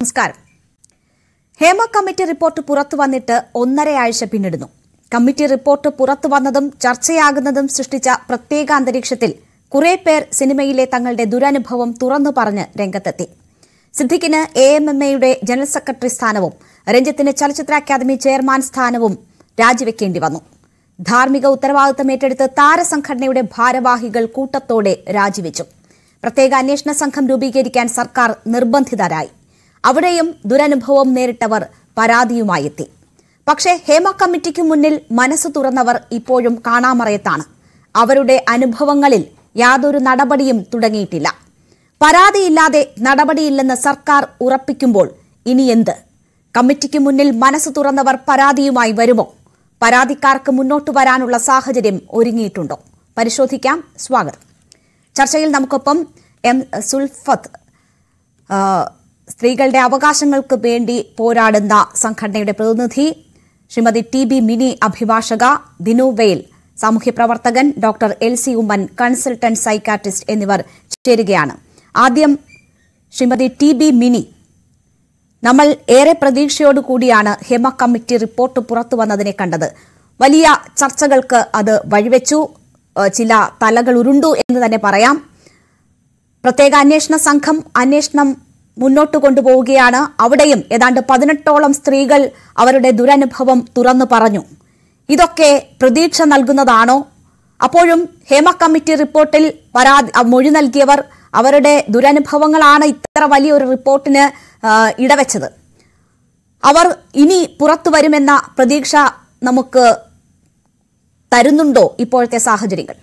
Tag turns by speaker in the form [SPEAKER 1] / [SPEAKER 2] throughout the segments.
[SPEAKER 1] നമസ്കാരം Hema committee report പുറത്തു വന്നിട്ട് ഒന്നരയാഴ്ച പിന്നിടുന്നു കമ്മിറ്റി റിപ്പോർട്ട് പുറത്തു വന്നതും ചർച്ചയാകുന്നതും സൃഷ്ടിച്ച പ്രത്യേക അന്തരീക്ഷത്തിൽ കുറെ പേർ സിനിമയിലെ തങ്ങളുടെ ദുരനുഭവം തുറന്നു പറഞ്ഞ് രംഗത്തെത്തി സിദ്ദിഖിന് എ എം എം എയുടെ ജനറൽ സെക്രട്ടറി സ്ഥാനവും രഞ്ജിത്തിന് ചലച്ചിത്ര അക്കാദമി ചെയർമാൻ സ്ഥാനവും രാജിവെക്കേണ്ടി വന്നു ധാർമ്മിക ഉത്തരവാദിത്തം ഏറ്റെടുത്ത് താരസംഘടനയുടെ ഭാരവാഹികൾ കൂട്ടത്തോടെ രാജിവെച്ചു പ്രത്യേക അന്വേഷണ സംഘം രൂപീകരിക്കാൻ സർക്കാർ നിർബന്ധിതരായി അവിടെയും ദുരനുഭവം നേരിട്ടവർ പരാതിയുമായി എത്തി പക്ഷേ ഹേമ കമ്മിറ്റിക്ക് മുന്നിൽ മനസ്സ് തുറന്നവർ ഇപ്പോഴും കാണാമറയത്താണ് അവരുടെ അനുഭവങ്ങളിൽ യാതൊരു നടപടിയും തുടങ്ങിയിട്ടില്ല പരാതിയില്ലാതെ നടപടിയില്ലെന്ന് സർക്കാർ ഉറപ്പിക്കുമ്പോൾ ഇനി എന്ത് കമ്മിറ്റിക്ക് മുന്നിൽ മനസ്സ് തുറന്നവർ പരാതിയുമായി വരുമോ പരാതിക്കാർക്ക് മുന്നോട്ട് വരാനുള്ള സാഹചര്യം ഒരുങ്ങിയിട്ടുണ്ടോ പരിശോധിക്കാം സ്വാഗതം ചർച്ചയിൽ നമുക്കൊപ്പം എം സുൽഫത്ത് ആ, സ്ത്രീകളുടെ അവകാശങ്ങൾക്ക് വേണ്ടി പോരാടുന്ന സംഘടനയുടെ പ്രതിനിധി ശ്രീമതി ടി ബി മിനി അഭിഭാഷക ദിനു വെയിൽ സാമൂഹ്യ പ്രവർത്തകൻ doctor L C Oommen consultant psychiatrist എന്നിവർ ചേരുകയാണ് ആദ്യം ശ്രീമതി ടി ബി മിനി നമ്മൾ ഏറെ പ്രതീക്ഷയോടുകൂടിയാണ് ഹേമ കമ്മിറ്റി റിപ്പോർട്ട് പുറത്തു വന്നതിനെ കണ്ടത് വലിയ ചർച്ചകൾക്ക് അത് വഴിവെച്ചു ഏഹ് ചില തലകൾ ഉരുണ്ടു എന്ന് തന്നെ പറയാം പ്രത്യേക അന്വേഷണ സംഘം അന്വേഷണം മുന്നോട്ട് കൊണ്ടുപോവുകയാണ് അവിടെയും ഏതാണ്ട് പതിനെട്ടോളം സ്ത്രീകൾ അവരുടെ ദുരനുഭവം തുറന്നു പറഞ്ഞു ഇതൊക്കെ പ്രതീക്ഷ നൽകുന്നതാണോ അപ്പോഴും ഹേമ കമ്മിറ്റി റിപ്പോർട്ടിൽ പരാതി അ, മൊഴി നൽകിയവർ അവരുടെ ദുരനുഭവങ്ങളാണ് ഇത്ര വലിയൊരു റിപ്പോർട്ടിന് ആ, ഇടവെച്ചത് അവർ ഇനി പുറത്തു വരുമെന്ന പ്രതീക്ഷ നമുക്ക് തരുന്നുണ്ടോ ഇപ്പോഴത്തെ സാഹചര്യങ്ങൾ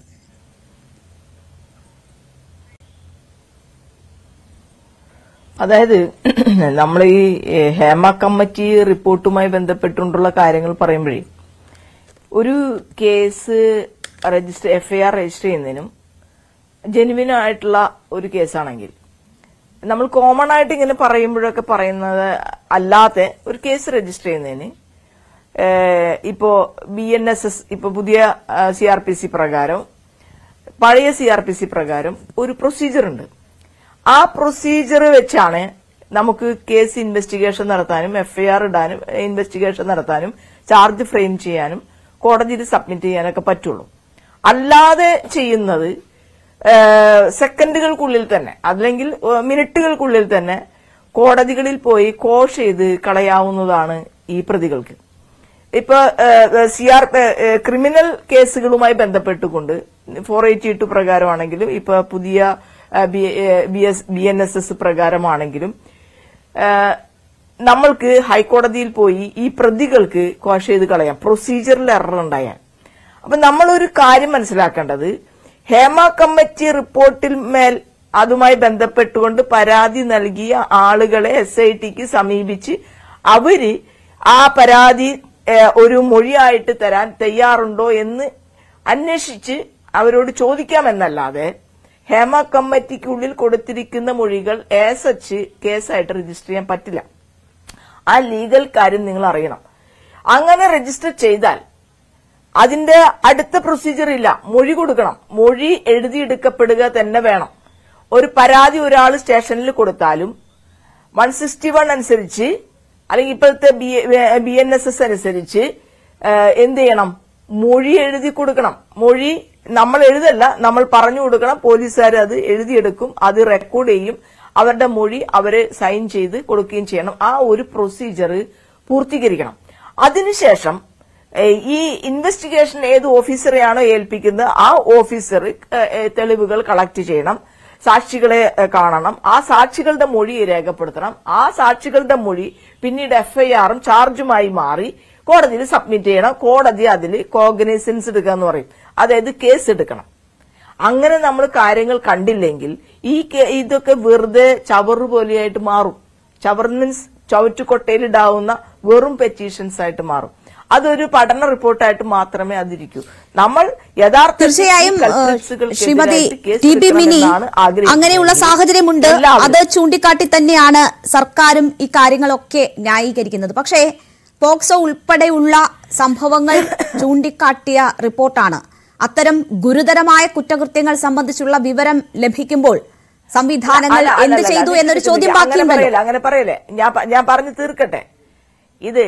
[SPEAKER 2] അതായത് നമ്മൾ ഈ ഏഹ്, ഹേമ കമ്മിറ്റി റിപ്പോർട്ടുമായി ബന്ധപ്പെട്ടുകൊണ്ടുള്ള കാര്യങ്ങൾ പറയുമ്പോഴേ ഒരു കേസ് രജിസ്റ്റർ എഫ്ഐആർ രജിസ്റ്റർ ചെയ്യുന്നതിനും ജെനുവിൻ ആയിട്ടുള്ള ഒരു കേസാണെങ്കിൽ നമ്മൾ കോമൺ ആയിട്ട് ഇങ്ങനെ പറയുമ്പോഴൊക്കെ പറയുന്നത് അല്ലാതെ ഒരു കേസ് രജിസ്റ്റർ ചെയ്യുന്നതിന് ഏഹ്, ഇപ്പോ ബി എൻ എസ് എസ് ഇപ്പൊ പുതിയ സി ആർ പി സി പ്രകാരം പഴയ സി ആർ പി സി പ്രകാരം ഒരു പ്രൊസീജിയർ ഉണ്ട് ആ പ്രൊസീജിയർ വെച്ചാണ് നമുക്ക് കേസ് ഇൻവെസ്റ്റിഗേഷൻ നടത്താനും എഫ്ഐആർ ഇടാനും ഇൻവെസ്റ്റിഗേഷൻ നടത്താനും ചാർജ് ഫ്രെയിം ചെയ്യാനും കോടതിയിൽ സബ്മിറ്റ് ചെയ്യാനൊക്കെ പറ്റുള്ളൂ അല്ലാതെ ചെയ്യുന്നത് ഏഹ്, സെക്കൻഡുകൾക്കുള്ളിൽ തന്നെ അല്ലെങ്കിൽ ഏഹ്, മിനിറ്റുകൾക്കുള്ളിൽ തന്നെ കോടതികളിൽ പോയി കോഷ് ചെയ്ത് കളയാവുന്നതാണ് ഈ പ്രതികൾക്ക് ഇപ്പൊ സി ആർ ക്രിമിനൽ കേസുകളുമായി ബന്ധപ്പെട്ടുകൊണ്ട് ഫോർ എയ്റ്റി ടു പ്രകാരമാണെങ്കിലും ഇപ്പൊ പുതിയ ബി എൻ എസ് എസ് പ്രകാരമാണെങ്കിലും ആ, നമ്മൾക്ക് ഹൈക്കോടതിയിൽ പോയി ഈ പ്രതികൾക്ക് കോഷ് ചെയ്ത് കളയാം പ്രൊസീജിയറിൽ എറർ ഉണ്ടായാൽ അപ്പൊ നമ്മളൊരു കാര്യം മനസ്സിലാക്കേണ്ടത് ഹേമ കമ്മിറ്റി റിപ്പോർട്ടിൽ മേൽ അതുമായി ബന്ധപ്പെട്ടുകൊണ്ട് പരാതി നൽകിയ ആളുകളെ എസ് ഐ ടിക്ക് സമീപിച്ച് അവര് ആ പരാതി ഏഹ്, ഒരു മൊഴിയായിട്ട് തരാൻ തയ്യാറുണ്ടോ എന്ന് അന്വേഷിച്ച് അവരോട് ചോദിക്കാമെന്നല്ലാതെ ഹേമ കമ്മിറ്റിക്കുള്ളിൽ കൊടുത്തിരിക്കുന്ന മൊഴികൾ ആസ് സച്ച് കേസായിട്ട് രജിസ്റ്റർ ചെയ്യാൻ പറ്റില്ല ആ ലീഗൽ കാര്യം നിങ്ങൾ അറിയണം അങ്ങനെ രജിസ്റ്റർ ചെയ്താൽ അതിന്റെ അടുത്ത പ്രൊസീജിയർ ഇല്ല മൊഴി കൊടുക്കണം മൊഴി എഴുതിയെടുക്കപ്പെടുക തന്നെ വേണം ഒരു പരാതി ഒരാൾ സ്റ്റേഷനിൽ കൊടുത്താലും വൺ സിക്സ്റ്റി വൺ അനുസരിച്ച് അല്ലെങ്കിൽ ഇപ്പോഴത്തെ ബി എൻ എസ് എസ് അനുസരിച്ച് ഏഹ്, എന്ത് ചെയ്യണം മൊഴി എഴുതി കൊടുക്കണം മൊഴി നമ്മൾ എഴുതല്ല നമ്മൾ പറഞ്ഞു കൊടുക്കണം പോലീസുകാർ അത് എഴുതിയെടുക്കും അത് റെക്കോർഡ് ചെയ്യും അവരുടെ മൊഴി അവര് സൈൻ ചെയ്ത് കൊടുക്കുകയും ചെയ്യണം ആ ഒരു പ്രൊസീജിയർ പൂർത്തീകരിക്കണം അതിനുശേഷം ഏഹ്, ഈ ഇൻവെസ്റ്റിഗേഷൻ ഏത് ഓഫീസറെയാണോ ഏൽപ്പിക്കുന്നത് ആ ഓഫീസർ ഏഹ്, ഏഹ്, തെളിവുകൾ കളക്ട് ചെയ്യണം സാക്ഷികളെ ഏഹ്, കാണണം ആ സാക്ഷികളുടെ മൊഴി രേഖപ്പെടുത്തണം ആ സാക്ഷികളുടെ മൊഴി പിന്നീട് എഫ്ഐആറും ചാർജുമായി മാറി കോടതിയിൽ സബ്മിറ്റ് ചെയ്യണം കോടതി അതിൽ കോഗ്നൈസൻസ് എടുക്കുക എന്ന് പറയും അതായത് കേസ് എടുക്കണം അങ്ങനെ നമ്മൾ കാര്യങ്ങൾ കണ്ടില്ലെങ്കിൽ ഈ കേ- ഇതൊക്കെ വെറുതെ ചവറ് പോലെയായിട്ട് മാറും ചവർ മീൻസ് ചവറ്റുകൊട്ടയിലിടാവുന്ന വെറും പെറ്റീഷൻസ് ആയിട്ട് മാറും അതൊരു പഠന റിപ്പോർട്ടായിട്ട് മാത്രമേ അതിരിക്കൂ നമ്മൾ യഥാർത്ഥ
[SPEAKER 1] തീർച്ചയായും ഏഹ്, ശ്രീമതി ടി ബി മിനി അങ്ങനെയുള്ള സാഹചര്യമുണ്ട് അത് ചൂണ്ടിക്കാട്ടി തന്നെയാണ് സർക്കാരും ഈ കാര്യങ്ങളൊക്കെ ന്യായീകരിക്കുന്നത് പക്ഷേ പോക്സോ ഉൾപ്പെടെയുള്ള സംഭവങ്ങൾ ചൂണ്ടിക്കാട്ടിയ റിപ്പോർട്ടാണ് അത്തരം ഗുരുതരമായ കുറ്റകൃത്യങ്ങൾ സംബന്ധിച്ചുള്ള വിവരം ലഭിക്കുമ്പോൾ സംവിധാനങ്ങൾ
[SPEAKER 2] അല്ല,
[SPEAKER 1] എന്ത്
[SPEAKER 2] അല്ല,
[SPEAKER 1] ചെയ്തു
[SPEAKER 2] അല്ല,
[SPEAKER 1] എന്നൊരു
[SPEAKER 2] നിക്ക്
[SPEAKER 1] ചോദ്യം
[SPEAKER 2] നിക്ക് അങ്ങനെ
[SPEAKER 1] ബാക്കിയുണ്ടല്ലോ
[SPEAKER 2] പറയല്ലേ, അങ്ങനെ പറയല്ലേ ഞാൻ പ- ഞാൻ പറഞ്ഞു തീർക്കട്ടെ ഇത്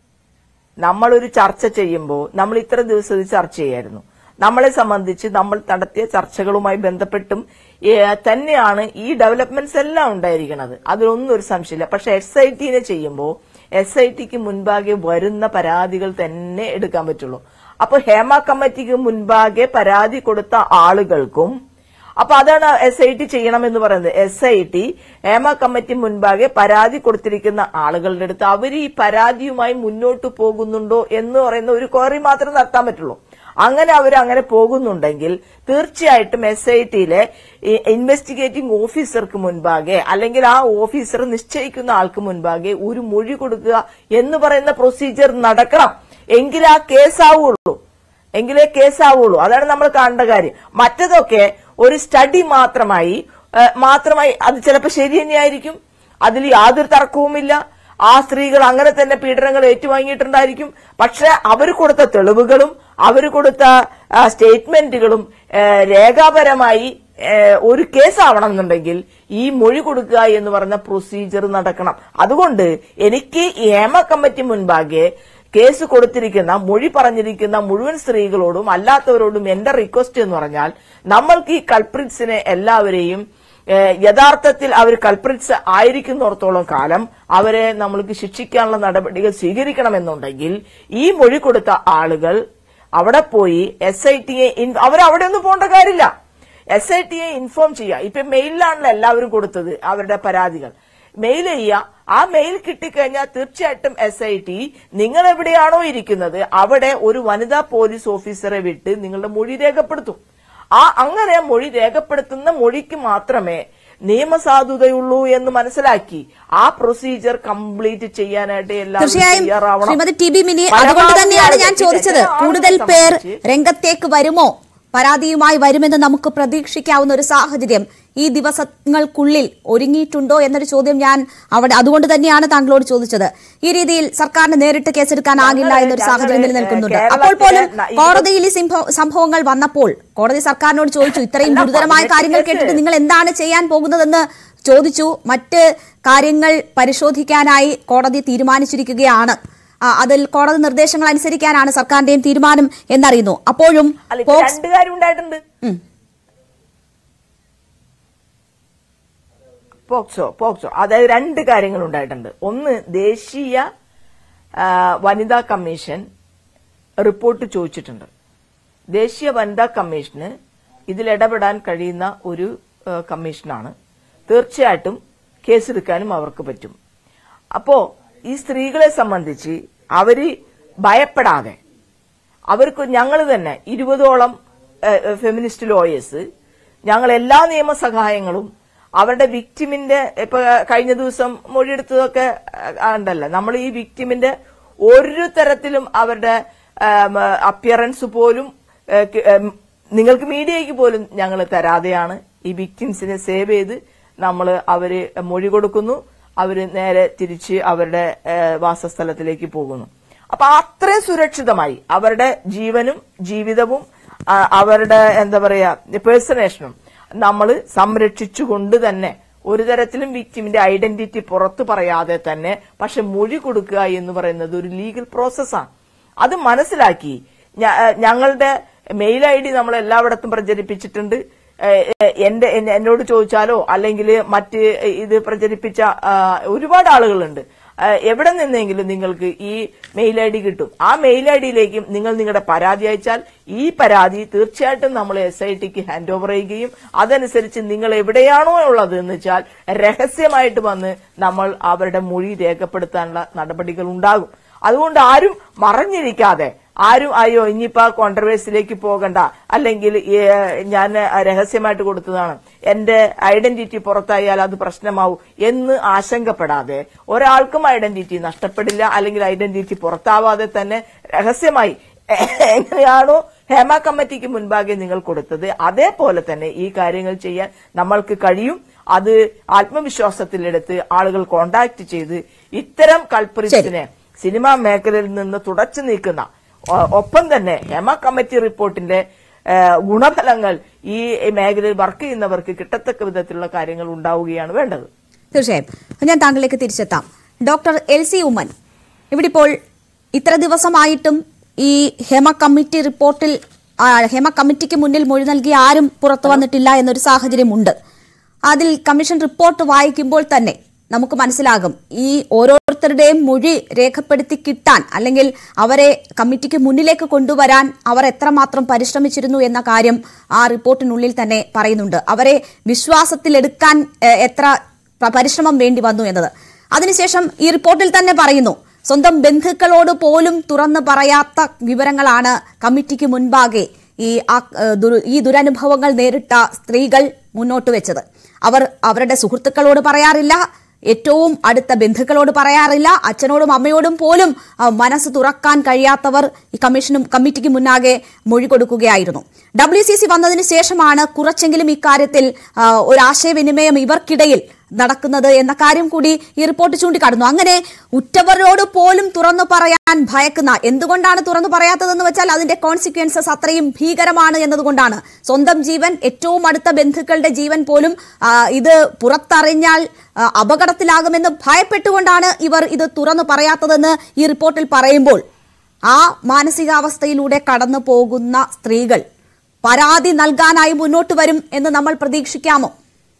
[SPEAKER 2] നമ്മളൊരു ചർച്ച ചെയ്യുമ്പോൾ നമ്മൾ ഇത്ര ദിവസം ഇത് ചർച്ച ചെയ്യായിരുന്നു നമ്മളെ സംബന്ധിച്ച് നമ്മൾ നടത്തിയ ചർച്ചകളുമായി ബന്ധപ്പെട്ടും ഏ, തന്നെയാണ് ഈ ഡെവലപ്മെന്റ്സ് എല്ലാം ഉണ്ടായിരിക്കുന്നത് അതിലൊന്നും ഒരു സംശയമില്ല പക്ഷെ എസ് ഐ ടിനെ ചെയ്യുമ്പോൾ എസ് ഐ ടിക്ക് മുൻപാകെ വരുന്ന പരാതികൾ തന്നെ എടുക്കാൻ പറ്റുള്ളൂ അപ്പൊ ഹേമ കമ്മിറ്റിക്ക് മുൻപാകെ പരാതി കൊടുത്ത ആളുകൾക്കും അപ്പൊ അതാണ് എസ് ഐ ടി ചെയ്യണം എന്ന് പറയുന്നത് S I T Hema committee മുൻപാകെ പരാതി കൊടുത്തിരിക്കുന്ന ആളുകളുടെ അടുത്ത് അവർ ഈ പരാതിയുമായി മുന്നോട്ട് പോകുന്നുണ്ടോ എന്ന് പറയുന്ന ഒരു ക്വറി മാത്രമേ നടത്താൻ പറ്റുള്ളൂ അങ്ങനെ അവർ അങ്ങനെ പോകുന്നുണ്ടെങ്കിൽ തീർച്ചയായിട്ടും എസ് ഐ ടിയിലെ ഇൻവെസ്റ്റിഗേറ്റിംഗ് ഓഫീസർക്ക് മുൻപാകെ അല്ലെങ്കിൽ ആ ഓഫീസർ നിശ്ചയിക്കുന്ന ആൾക്ക് മുൻപാകെ ഒരു മൊഴി കൊടുക്കുക എന്ന് പറയുന്ന പ്രൊസീജിയർ നടക്കണം എങ്കിലേ ആ കേസാവുള്ളൂ എങ്കിലേ കേസാവുള്ളൂ അതാണ് നമ്മൾ കാണേണ്ട കാര്യം മറ്റതൊക്കെ ഒരു സ്റ്റഡി മാത്രമായി ആ, മാത്രമായി അത് ചിലപ്പോൾ ശരി തന്നെയായിരിക്കും അതിൽ യാതൊരു തർക്കവുമില്ല ആ സ്ത്രീകൾ അങ്ങനെ തന്നെ പീഡനങ്ങൾ ഏറ്റുവാങ്ങിയിട്ടുണ്ടായിരിക്കും പക്ഷെ അവർ കൊടുത്ത തെളിവുകളും അവർ കൊടുത്ത ആ, സ്റ്റേറ്റ്മെന്റുകളും ആ, രേഖാപരമായി ആ, ഒരു കേസാവണം എന്നുണ്ടെങ്കിൽ ഈ മൊഴി കൊടുക്കുക എന്ന് പറഞ്ഞ പ്രൊസീജിയർ നടക്കണം അതുകൊണ്ട് എനിക്ക് ഈ ഹേമ കമ്മിറ്റി മുൻപാകെ കേസ് കൊടുത്തിരിക്കുന്ന മൊഴി പറഞ്ഞിരിക്കുന്ന മുഴുവൻ സ്ത്രീകളോടും അല്ലാത്തവരോടും എന്റെ റിക്വസ്റ്റ് എന്ന് പറഞ്ഞാൽ നമ്മൾക്ക് ഈ കൾപ്രിറ്റ്സിനെ എല്ലാവരെയും ഏഹ്, യഥാർത്ഥത്തിൽ അവർ കൾപ്രിറ്റ്സ് ആയിരിക്കുന്നിടത്തോളം കാലം അവരെ നമ്മൾക്ക് ശിക്ഷിക്കാനുള്ള നടപടികൾ സ്വീകരിക്കണമെന്നുണ്ടെങ്കിൽ ഈ മൊഴി കൊടുത്ത ആളുകൾ അവിടെ പോയി എസ് ഐ ടിയെ അവരവിടെ ഒന്നും പോകേണ്ട കാര്യമില്ല എസ് ഐ ടിയെ ഇൻഫോം ചെയ്യുക ഇപ്പൊ മെയിലിലാണല്ലോ എല്ലാവരും കൊടുത്തത് അവരുടെ പരാതികൾ മെയിൽ ചെയ്യുക ആ മെയിൽ കിട്ടിക്കഴിഞ്ഞാൽ തീർച്ചയായിട്ടും എസ് ഐ ടി നിങ്ങൾ എവിടെയാണോ ഇരിക്കുന്നത് അവിടെ ഒരു വനിതാ പോലീസ് ഓഫീസറെ വിട്ട് നിങ്ങളുടെ മൊഴി രേഖപ്പെടുത്തും ആ അങ്ങനെ മൊഴി രേഖപ്പെടുത്തുന്ന മൊഴിക്ക് മാത്രമേ നിയമസാധുതയുള്ളൂ എന്ന് മനസ്സിലാക്കി ആ പ്രൊസീജിയർ കംപ്ലീറ്റ് ചെയ്യാനായിട്ട് എല്ലാവരും
[SPEAKER 1] തീർച്ചയായും
[SPEAKER 2] തയ്യാറാവണം.
[SPEAKER 1] ശ്രീമതി ടി ബി മിനി
[SPEAKER 2] പരമാവധി
[SPEAKER 1] അതുകൊണ്ട് തന്നെയാണ് ഞാൻ
[SPEAKER 2] ആളുകൾ-
[SPEAKER 1] ചോദിച്ചത്
[SPEAKER 2] ചില ആളുകളെ
[SPEAKER 1] കൂടുതൽ പേർ
[SPEAKER 2] സംബന്ധിച്ച്
[SPEAKER 1] രംഗത്തേക്ക് വരുമോ പരാതിയുമായി വരുമെന്ന് നമുക്ക് പ്രതീക്ഷിക്കാവുന്ന ഒരു സാഹചര്യം ഈ ദിവസങ്ങൾക്കുള്ളിൽ ഒരുങ്ങിയിട്ടുണ്ടോ എന്നൊരു ചോദ്യം ഞാൻ അവിടെ അതുകൊണ്ട് തന്നെയാണ് താങ്കളോട് ചോദിച്ചത് ഈ രീതിയിൽ സർക്കാരിന് നേരിട്ട് കേസെടുക്കാനാകില്ല
[SPEAKER 2] ഞങ്ങള്
[SPEAKER 1] എന്നൊരു സാഹചര്യം
[SPEAKER 2] ഞങ്ങള്
[SPEAKER 1] നിലനിൽക്കുന്നുണ്ട്
[SPEAKER 2] കേരളത്തിലെ
[SPEAKER 1] അപ്പോൾ പോലും
[SPEAKER 2] ന- ഈ-
[SPEAKER 1] കോടതിയിൽ ഈ സംഭവ- സംഭവങ്ങൾ വന്നപ്പോൾ കോടതി സർക്കാരിനോട് ചോദിച്ചു ഇത്രയും
[SPEAKER 2] അല്ല,
[SPEAKER 1] ഗുരുതരമായ
[SPEAKER 2] പതിനെട്ട്
[SPEAKER 1] കാര്യങ്ങൾ
[SPEAKER 2] കേസ്.
[SPEAKER 1] കേട്ടിട്ട് നിങ്ങൾ എന്താണ് ചെയ്യാൻ പോകുന്നതെന്ന് ചോദിച്ചു മറ്റ് കാര്യങ്ങൾ പരിശോധിക്കാനായി കോടതി തീരുമാനിച്ചിരിക്കുകയാണ് ആ, അതിൽ കോടതി നിർദ്ദേശങ്ങൾ അനുസരിക്കാനാണ് സർക്കാരിന്റെയും തീരുമാനം എന്നറിയുന്നു അപ്പോഴും
[SPEAKER 2] അല്ല ഇപ്പൊ
[SPEAKER 1] പോക്സ്-
[SPEAKER 2] രണ്ട് കാര്യം ഉണ്ടായിട്ടുണ്ട്
[SPEAKER 1] ഉം.
[SPEAKER 2] പോക്സോ പോക്സോ അതായത് രണ്ട് കാര്യങ്ങൾ ഉണ്ടായിട്ടുണ്ട് ഒന്ന് ദേശീയ ആ, വനിതാ കമ്മീഷൻ റിപ്പോർട്ട് ചോദിച്ചിട്ടുണ്ട് ദേശീയ വനിതാ കമ്മീഷന് ഇതിൽ ഇടപെടാൻ കഴിയുന്ന ഒരു ആ, കമ്മീഷനാണ് തീർച്ചയായിട്ടും കേസെടുക്കാനും അവർക്ക് പറ്റും അപ്പോ ഈ സ്ത്രീകളെ സംബന്ധിച്ച് അവര് ഭയപ്പെടാതെ അവർക്ക് ഞങ്ങൾ തന്നെ ഇരുപതോളം ഫെമിനിസ്റ്റ് ലോയേഴ്സ് ഞങ്ങൾ എല്ലാ നിയമസഹായങ്ങളും അവരുടെ വിക്ടിമിന്റെ ഇപ്പൊ കഴിഞ്ഞ ദിവസം മൊഴിയെടുത്തതൊക്കെ ആ, ഉണ്ടല്ലോ നമ്മൾ ഈ വിക്ടിമിന്റെ ഒരു തരത്തിലും അവരുടെ അപ്പിയറൻസ് പോലും ഏ, ക- ഏം, നിങ്ങൾക്ക് മീഡിയയ്ക്ക് പോലും ഞങ്ങൾ തരാതെയാണ് ഈ വിക്ടിംസിനെ സേവ് ചെയ്ത് നമ്മൾ അവര് മൊഴി കൊടുക്കുന്നു അവര് നേരെ തിരിച്ച് അവരുടെ ഏ, വാസസ്ഥലത്തിലേക്ക് പോകുന്നു അപ്പൊ അത്രയും സുരക്ഷിതമായി അവരുടെ ജീവനും ജീവിതവും ആ, അവരുടെ എന്താ പറയാ പേഴ്സണേഷനും നമ്മൾ സംരക്ഷിച്ചുകൊണ്ട് തന്നെ ഒരു തരത്തിലും വിക്ടിമിന്റെ ഐഡന്റിറ്റി പുറത്തു പറയാതെ തന്നെ പക്ഷെ മൊഴി കൊടുക്കുക എന്ന് പറയുന്നത് ഒരു ലീഗൽ പ്രോസസ്സാണ് അത് മനസ്സിലാക്കി ഞ- ഏഹ് ഞങ്ങളുടെ മെയിൽ ഐ ഡി നമ്മൾ എല്ലായിടത്തും പ്രചരിപ്പിച്ചിട്ടുണ്ട് ഏഹ് ഏഹ് എന്റെ എന്നെ- എന്നോട് ചോദിച്ചാലോ അല്ലെങ്കിൽ മറ്റ് ഇത് പ്രചരിപ്പിച്ച ആ, ഒരുപാട് ആളുകളുണ്ട് ഏഹ് എവിടെ നിന്നെങ്കിലും നിങ്ങൾക്ക് ഈ മെയിൽ ഐ ഡി കിട്ടും ആ മെയിൽ ഐ ഡിയിലേക്കും നിങ്ങൾ നിങ്ങളുടെ പരാതി അയച്ചാൽ ഈ പരാതി തീർച്ചയായിട്ടും നമ്മൾ എസ് ഐ ടിക്ക് ഹാൻഡ് ഓവർ ചെയ്യുകയും അതനുസരിച്ച് നിങ്ങൾ എവിടെയാണോ ഉള്ളത് എന്ന് വെച്ചാൽ രഹസ്യമായിട്ട് വന്ന് നമ്മൾ അവരുടെ മൊഴി രേഖപ്പെടുത്താനുള്ള നടപടികൾ ഉണ്ടാകും അതുകൊണ്ട് ആരും മറഞ്ഞിരിക്കാതെ ആരും അയ്യോ ഇനിയിപ്പോ കോൺട്രവേഴ്സിലേക്ക് പോകണ്ട അല്ലെങ്കിൽ ഏ, ഞാൻ രഹസ്യമായിട്ട് കൊടുത്തതാണ് എന്റെ ഐഡന്റിറ്റി പുറത്തായാൽ അത് പ്രശ്നമാവും എന്ന് ആശങ്കപ്പെടാതെ ഒരാൾക്കും ഐഡന്റിറ്റി നഷ്ടപ്പെടില്ല അല്ലെങ്കിൽ ഐഡന്റിറ്റി പുറത്താവാതെ തന്നെ രഹസ്യമായി എങ്ങനെയാണോ ഹേമ കമ്മിറ്റിക്ക് മുൻപാകെ നിങ്ങൾ കൊടുത്തത് അതേപോലെ തന്നെ ഈ കാര്യങ്ങൾ ചെയ്യാൻ നമ്മൾക്ക് കഴിയും അത് ആത്മവിശ്വാസത്തിലെടുത്ത് ആളുകൾ കോണ്ടാക്ട് ചെയ്ത് ഇത്തരം കൾപ്രിറ്റ്സിനെ സിനിമാ മേഖലയിൽ നിന്ന് തുടച്ചു നീക്കുന്ന ഒ- ഒപ്പം തന്നെ ഹേമ കമ്മിറ്റി റിപ്പോർട്ടിന്റെ ഏഹ്, ഗുണഫലങ്ങൾ ഈ മേഖലയിൽ വർക്ക് ചെയ്യുന്നവർക്ക് കിട്ടത്തക്ക വിധത്തിലുള്ള കാര്യങ്ങൾ ഉണ്ടാവുകയാണ് വേണ്ടത്
[SPEAKER 1] തീർച്ചയായും ഞാൻ താങ്കളിലേക്ക് തിരിച്ചെത്താം ഡോക്ടർ എൽ സി ഉമ്മൻ ഇവിടെ ഇപ്പോൾ ഇത്ര ദിവസമായിട്ടും ഈ ഹേമ കമ്മിറ്റി റിപ്പോർട്ടിൽ ആ, ഹേമ കമ്മിറ്റിക്ക് മുന്നിൽ മൊഴി നൽകി ആരും പുറത്തു വന്നിട്ടില്ല എന്നൊരു സാഹചര്യമുണ്ട് അതിൽ കമ്മീഷൻ റിപ്പോർട്ട് വായിക്കുമ്പോൾ തന്നെ നമുക്ക് മനസ്സിലാകും ഈ ഓരോരുത്തരുടെയും മൊഴി രേഖപ്പെടുത്തി കിട്ടാൻ അല്ലെങ്കിൽ അവരെ കമ്മിറ്റിക്ക് മുന്നിലേക്ക് കൊണ്ടുവരാൻ അവർ എത്രമാത്രം പരിശ്രമിച്ചിരുന്നു എന്ന കാര്യം ആ റിപ്പോർട്ടിനുള്ളിൽ തന്നെ പറയുന്നുണ്ട് അവരെ വിശ്വാസത്തിലെടുക്കാൻ ഏഹ്, എത്ര പ- പരിശ്രമം വേണ്ടി വന്നു എന്നത് അതിനുശേഷം ഈ റിപ്പോർട്ടിൽ തന്നെ പറയുന്നു സ്വന്തം ബന്ധുക്കളോട് പോലും തുറന്നു പറയാത്ത വിവരങ്ങളാണ് കമ്മിറ്റിക്ക് മുൻപാകെ ഈ ആ- ഏഹ് ദുരു- ഈ ദുരനുഭവങ്ങൾ നേരിട്ട സ്ത്രീകൾ മുന്നോട്ട് വെച്ചത് അവർ അവരുടെ സുഹൃത്തുക്കളോട് പറയാറില്ല ഏറ്റവും അടുത്ത ബന്ധുക്കളോട് പറയാറില്ല അച്ഛനോടും അമ്മയോടും പോലും ആ, മനസ്സ് തുറക്കാൻ കഴിയാത്തവർ ഈ കമ്മീഷനും കമ്മിറ്റിക്ക് മുന്നാകെ മൊഴി കൊടുക്കുകയായിരുന്നു ഡബ്ല്യു സി സി വന്നതിന് ശേഷമാണ് കുറച്ചെങ്കിലും ഇക്കാര്യത്തിൽ ആ, ഒരു ആശയവിനിമയം ഇവർക്കിടയിൽ നടക്കുന്നത് എന്ന കാര്യം കൂടി ഈ റിപ്പോർട്ട് ചൂണ്ടിക്കാട്ടുന്നു അങ്ങനെ ഉറ്റവരോട് പോലും തുറന്നു പറയാൻ ഭയക്കുന്ന എന്തുകൊണ്ടാണ് തുറന്നു പറയാത്തതെന്ന് വെച്ചാൽ അതിന്റെ കോൺസിക്വൻസസ് അത്രയും ഭീകരമാണ് എന്നതുകൊണ്ടാണ് സ്വന്തം ജീവൻ ഏറ്റവും അടുത്ത ബന്ധുക്കളുടെ ജീവൻ പോലും ആ, ഇത് പുറത്തറിഞ്ഞാൽ ആ, അപകടത്തിലാകുമെന്ന് ഭയപ്പെട്ടുകൊണ്ടാണ് ഇവർ ഇത് തുറന്നു പറയാത്തതെന്ന് ഈ റിപ്പോർട്ടിൽ പറയുമ്പോൾ ആ മാനസികാവസ്ഥയിലൂടെ കടന്നു പോകുന്ന സ്ത്രീകൾ പരാതി നൽകാനായി മുന്നോട്ട് വരും എന്ന് നമ്മൾ പ്രതീക്ഷിക്കാമോ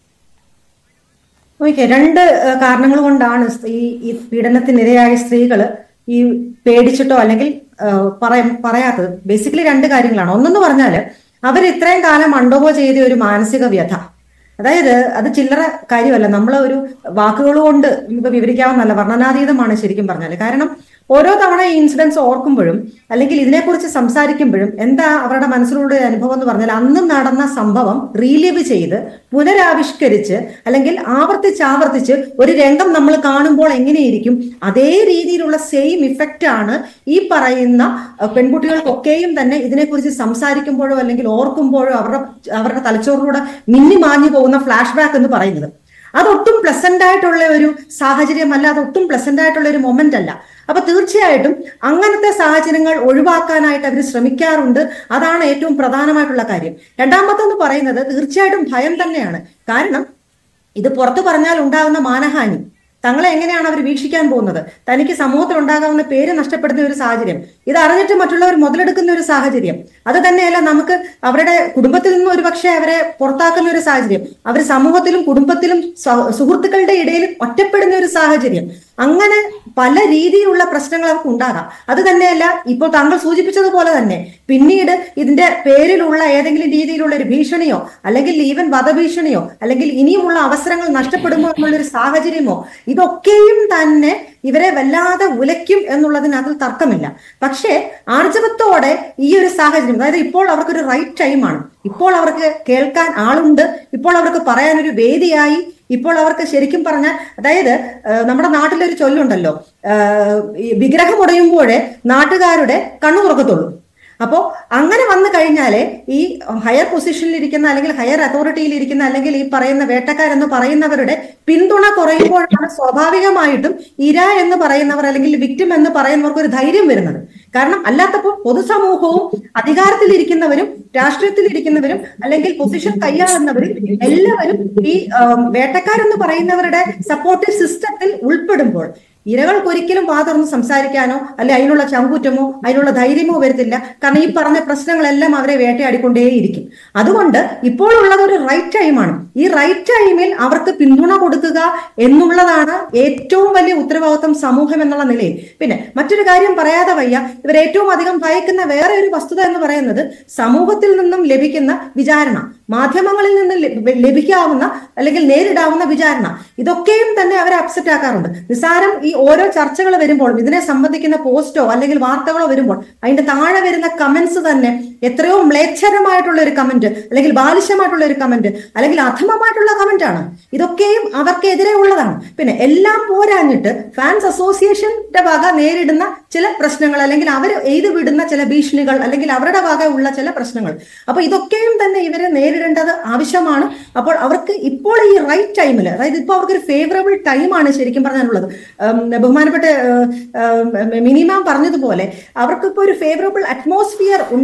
[SPEAKER 3] ഓക്കെ രണ്ട് ഏഹ്, കാരണങ്ങൾ കൊണ്ടാണ് ഈ ഈ പീഡനത്തിനിരയായ സ്ത്രീകൾ ഈ പേടിച്ചിട്ടോ അല്ലെങ്കിൽ ഏഹ്, പറയ പറയാത്തത് ബേസിക്കലി രണ്ട് കാര്യങ്ങളാണ് ഒന്നെന്ന് പറഞ്ഞാല് അവർ ഇത്രയും കാലം അണ്ടോഗോ ചെയ്ത ഒരു മാനസിക വ്യഥ അതായത് അത് ചില്ലറ കാര്യമല്ല നമ്മൾ ഒരു വാക്കുകൾ കൊണ്ട് നമുക്ക് വിവരിക്കാവുന്നല്ല വർണ്ണനാതീതമാണ് ശരിക്കും പറഞ്ഞാൽ കാരണം ഓരോ തവണ ഈ ഇൻസിഡൻസ് ഓർക്കുമ്പോഴും അല്ലെങ്കിൽ ഇതിനെക്കുറിച്ച് സംസാരിക്കുമ്പോഴും എന്താ അവരുടെ മനസ്സിലുള്ള ഒരു അനുഭവം എന്ന് പറഞ്ഞാൽ അന്ന് നടന്ന സംഭവം റീലിവ് ചെയ്ത് പുനരാവിഷ്കരിച്ച് അല്ലെങ്കിൽ ആവർത്തിച്ച് ആവർത്തിച്ച് ഒരു രംഗം നമ്മൾ കാണുമ്പോൾ എങ്ങനെയിരിക്കും അതേ രീതിയിലുള്ള സെയിം ഇഫക്റ്റ് ആണ് ഈ പറയുന്ന അഹ്, പെൺകുട്ടികൾക്കൊക്കെയും തന്നെ ഇതിനെക്കുറിച്ച് സംസാരിക്കുമ്പോഴോ അല്ലെങ്കിൽ ഓർക്കുമ്പോഴോ അവരുടെ അവരുടെ തലച്ചോറിലൂടെ മിന്നി മാഞ്ഞു പോകുന്ന ഫ്ലാഷ് ബാക്ക് എന്ന് പറയുന്നത് അതൊട്ടും പ്ലസന്റ് ആയിട്ടുള്ള ഒരു സാഹചര്യമല്ല അതൊട്ടും പ്ലസന്റ് ആയിട്ടുള്ള ഒരു മൊമെന്റ് അല്ല അപ്പൊ തീർച്ചയായിട്ടും അങ്ങനത്തെ സാഹചര്യങ്ങൾ ഒഴിവാക്കാനായിട്ട് അവർ ശ്രമിക്കാറുണ്ട് അതാണ് ഏറ്റവും പ്രധാനമായിട്ടുള്ള കാര്യം രണ്ടാമത്തെന്ന് പറയുന്നത് തീർച്ചയായിട്ടും ഭയം തന്നെയാണ് കാരണം ഇത് പുറത്തു പറഞ്ഞാൽ ഉണ്ടാകുന്ന മാനഹാനി തങ്ങളെ എങ്ങനെയാണ് അവർ വീക്ഷിക്കാൻ പോകുന്നത് തനിക്ക് സമൂഹത്തിൽ ഉണ്ടാകാവുന്ന പേര് നഷ്ടപ്പെടുന്ന ഒരു സാഹചര്യം ഇത് അറിഞ്ഞിട്ട് മറ്റുള്ളവർ മുതലെടുക്കുന്ന ഒരു സാഹചര്യം അത് തന്നെയല്ല നമുക്ക് അവരുടെ കുടുംബത്തിൽ നിന്നും ഒരു പക്ഷേ അവരെ പുറത്താക്കുന്ന ഒരു സാഹചര്യം അവർ സമൂഹത്തിലും കുടുംബത്തിലും സഹ- സുഹൃത്തുക്കളുടെ ഇടയിലും ഒറ്റപ്പെടുന്ന ഒരു സാഹചര്യം അങ്ങനെ പല രീതിയിലുള്ള പ്രശ്നങ്ങൾ അവർക്ക് ഉണ്ടാകാം അത് തന്നെയല്ല ഇപ്പോൾ താങ്കൾ സൂചിപ്പിച്ചതുപോലെ തന്നെ പിന്നീട് ഇതിന്റെ പേരിലുള്ള ഏതെങ്കിലും രീതിയിലുള്ള ഒരു ഭീഷണിയോ അല്ലെങ്കിൽ ഈവൻ വധഭീഷണിയോ അല്ലെങ്കിൽ ഇനിയുമുള്ള അവസരങ്ങൾ നഷ്ടപ്പെടുമോ എന്നുള്ളൊരു സാഹചര്യമോ ഇതൊക്കെയും തന്നെ ഇവരെ വല്ലാതെ ഉലയ്ക്കും എന്നുള്ളതിനകത്ത് തർക്കമില്ല പക്ഷേ ആർജവത്തോടെ ഈ ഒരു സാഹചര്യം അതായത് ഇപ്പോൾ അവർക്കൊരു റൈറ്റ് ടൈമാണ് ഇപ്പോൾ അവർക്ക് കേൾക്കാൻ ആളുണ്ട് ഇപ്പോൾ അവർക്ക് പറയാനൊരു വേദിയായി ഇപ്പോൾ അവർക്ക് ശരിക്കും പറഞ്ഞാൽ അതായത് ആ, നമ്മുടെ നാട്ടിലൊരു ചൊല്ലുണ്ടല്ലോ ആ, ഈ വിഗ്രഹം ഉടയുമ്പോഴേ നാട്ടുകാരുടെ കണ്ണു തുറക്കത്തുള്ളൂ അപ്പോ അങ്ങനെ വന്നു കഴിഞ്ഞാലേ ഈ ഹയർ പൊസിഷനിൽ ഇരിക്കുന്ന അല്ലെങ്കിൽ ഹയർ അതോറിറ്റിയിൽ ഇരിക്കുന്ന അല്ലെങ്കിൽ ഈ പറയുന്ന വേട്ടക്കാരെന്ന് പറയുന്നവരുടെ പിന്തുണ കുറയുമ്പോഴാണ് സ്വാഭാവികമായിട്ടും ഇര എന്ന് പറയുന്നവർ അല്ലെങ്കിൽ വിക്ടിം എന്ന് പറയുന്നവർക്ക് ഒരു ധൈര്യം വരുന്നത് കാരണം അല്ലാത്തപ്പോൾ പൊതുസമൂഹവും അധികാരത്തിലിരിക്കുന്നവരും രാഷ്ട്രീയത്തിലിരിക്കുന്നവരും അല്ലെങ്കിൽ പൊസിഷൻ കൈയാളുന്നവരും എല്ലാവരും ഈ ആം, വേട്ടക്കാരെന്ന് പറയുന്നവരുടെ സപ്പോർട്ടീവ് സിസ്റ്റത്തിൽ ഉൾപ്പെടുമ്പോൾ ഇരകൾക്ക് ഒരിക്കലും വാ തുറന്ന് സംസാരിക്കാനോ അല്ലെ അതിനുള്ള ചങ്കൂറ്റമോ അതിനുള്ള ധൈര്യമോ വരത്തില്ല കാരണം ഈ പറഞ്ഞ പ്രശ്നങ്ങളെല്ലാം അവരെ വേട്ടയാടിക്കൊണ്ടേയിരിക്കും അതുകൊണ്ട് ഇപ്പോൾ ഉള്ളത് ഒരു റൈറ്റ് ടൈമാണ് ഈ റൈറ്റ് ടൈമിൽ അവർക്ക് പിന്തുണ കൊടുക്കുക എന്നുള്ളതാണ് ഏറ്റവും വലിയ ഉത്തരവാദിത്വം സമൂഹം എന്നുള്ള നിലയിൽ പിന്നെ മറ്റൊരു കാര്യം പറയാതെ വയ്യ ഇവർ ഏറ്റവും അധികം ഭയക്കുന്ന വേറെ ഒരു വസ്തുത എന്ന് പറയുന്നത് സമൂഹത്തിൽ നിന്നും ലഭിക്കുന്ന വിചാരണ മാധ്യമങ്ങളിൽ നിന്ന് ലഭ- ലഭിക്കാവുന്ന അല്ലെങ്കിൽ നേരിടാവുന്ന വിചാരണ ഇതൊക്കെയും തന്നെ അവരെ അപ്സെറ്റ് ആക്കാറുണ്ട് നിസ്സാരം ഈ ഓരോ ചർച്ചകൾ വരുമ്പോൾ ഇതിനെ സംബന്ധിക്കുന്ന പോസ്റ്റോ അല്ലെങ്കിൽ വാർത്തകളോ വരുമ്പോൾ അതിന്റെ താഴെ വരുന്ന കമന്റ്സ് തന്നെ എത്രയോ മ്ലേച്ഛരമായിട്ടുള്ള ഒരു കമന്റ് അല്ലെങ്കിൽ ബാലിശമായിട്ടുള്ള ഒരു കമന്റ് അല്ലെങ്കിൽ അധമമായിട്ടുള്ള കമന്റ് ആണ് ഇതൊക്കെയും അവർക്കെതിരെ ഉള്ളതാണ് പിന്നെ എല്ലാം പോരാഞ്ഞിട്ട് ഫാൻസ് അസോസിയേഷന്റെ വക നേരിടുന്ന ചില പ്രശ്നങ്ങൾ അല്ലെങ്കിൽ അവർ എഴുതി വിടുന്ന ചില ഭീഷണികൾ അല്ലെങ്കിൽ അവരുടെ വക ഉള്ള ചില പ്രശ്നങ്ങൾ അപ്പൊ ഇതൊക്കെയും തന്നെ ഇവരെ നേരിടേണ്ടത് ആവശ്യമാണ് അപ്പോൾ അവർക്ക് ഇപ്പോൾ ഈ റൈറ്റ് ടൈമിൽ അതായത് ഇപ്പോൾ അവർക്ക് ഒരു ഫേവറബിൾ ടൈമാണ് ശരിക്കും പറഞ്ഞാലുള്ളത് ഉം, ബഹുമാനപ്പെട്ട മിനിമാം പറഞ്ഞതുപോലെ അവർക്ക് ഇപ്പോൾ ഒരു ഫേവറബിൾ അറ്റ്മോസ്ഫിയർ ഉണ്ടാക്കി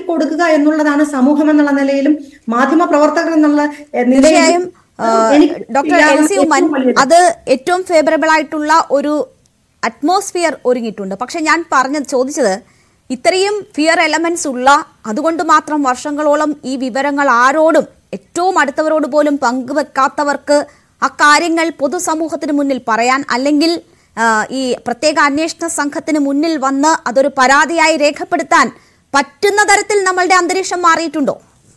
[SPEAKER 3] കൊടുക്കുക എന്നുള്ളതാണ് സമൂഹം എന്നുള്ള നിലയിലും മാധ്യമ പ്രവർത്തകർ എന്നുള്ള എ, നിലയിലും
[SPEAKER 1] തീർച്ചയായും ആ,
[SPEAKER 3] എനിക്ക്
[SPEAKER 1] ഡോക്ടർ എൽ
[SPEAKER 3] ഇല്ലാത്ത
[SPEAKER 1] സി ഉമ്മൻ
[SPEAKER 3] ഏറ്റവും വലിയ-
[SPEAKER 1] അത് ഏറ്റവും ഫേവറബിൾ ആയിട്ടുള്ള ഒരു അറ്റ്മോസ്ഫിയർ ഒരുങ്ങിയിട്ടുണ്ട് പക്ഷെ ഞാൻ പറഞ്ഞത് ചോദിച്ചത് ഇത്രയും ഫിയർ എലമെന്റ്സ് ഉള്ള അതുകൊണ്ട് മാത്രം വർഷങ്ങളോളം ഈ വിവരങ്ങൾ ആരോടും ഏറ്റവും അടുത്തവരോട് പോലും പങ്കുവെക്കാത്തവർക്ക് ആ കാര്യങ്ങൾ പൊതുസമൂഹത്തിന് മുന്നിൽ പറയാൻ അല്ലെങ്കിൽ ആ, ഈ പ്രത്യേക അന്വേഷണ സംഘത്തിന് മുന്നിൽ വന്ന് അതൊരു പരാതിയായി രേഖപ്പെടുത്താൻ പറ്റുന്ന തരത്തിൽ നമ്മളുടെ അന്തരീക്ഷം മാറിയിട്ടുണ്ടോ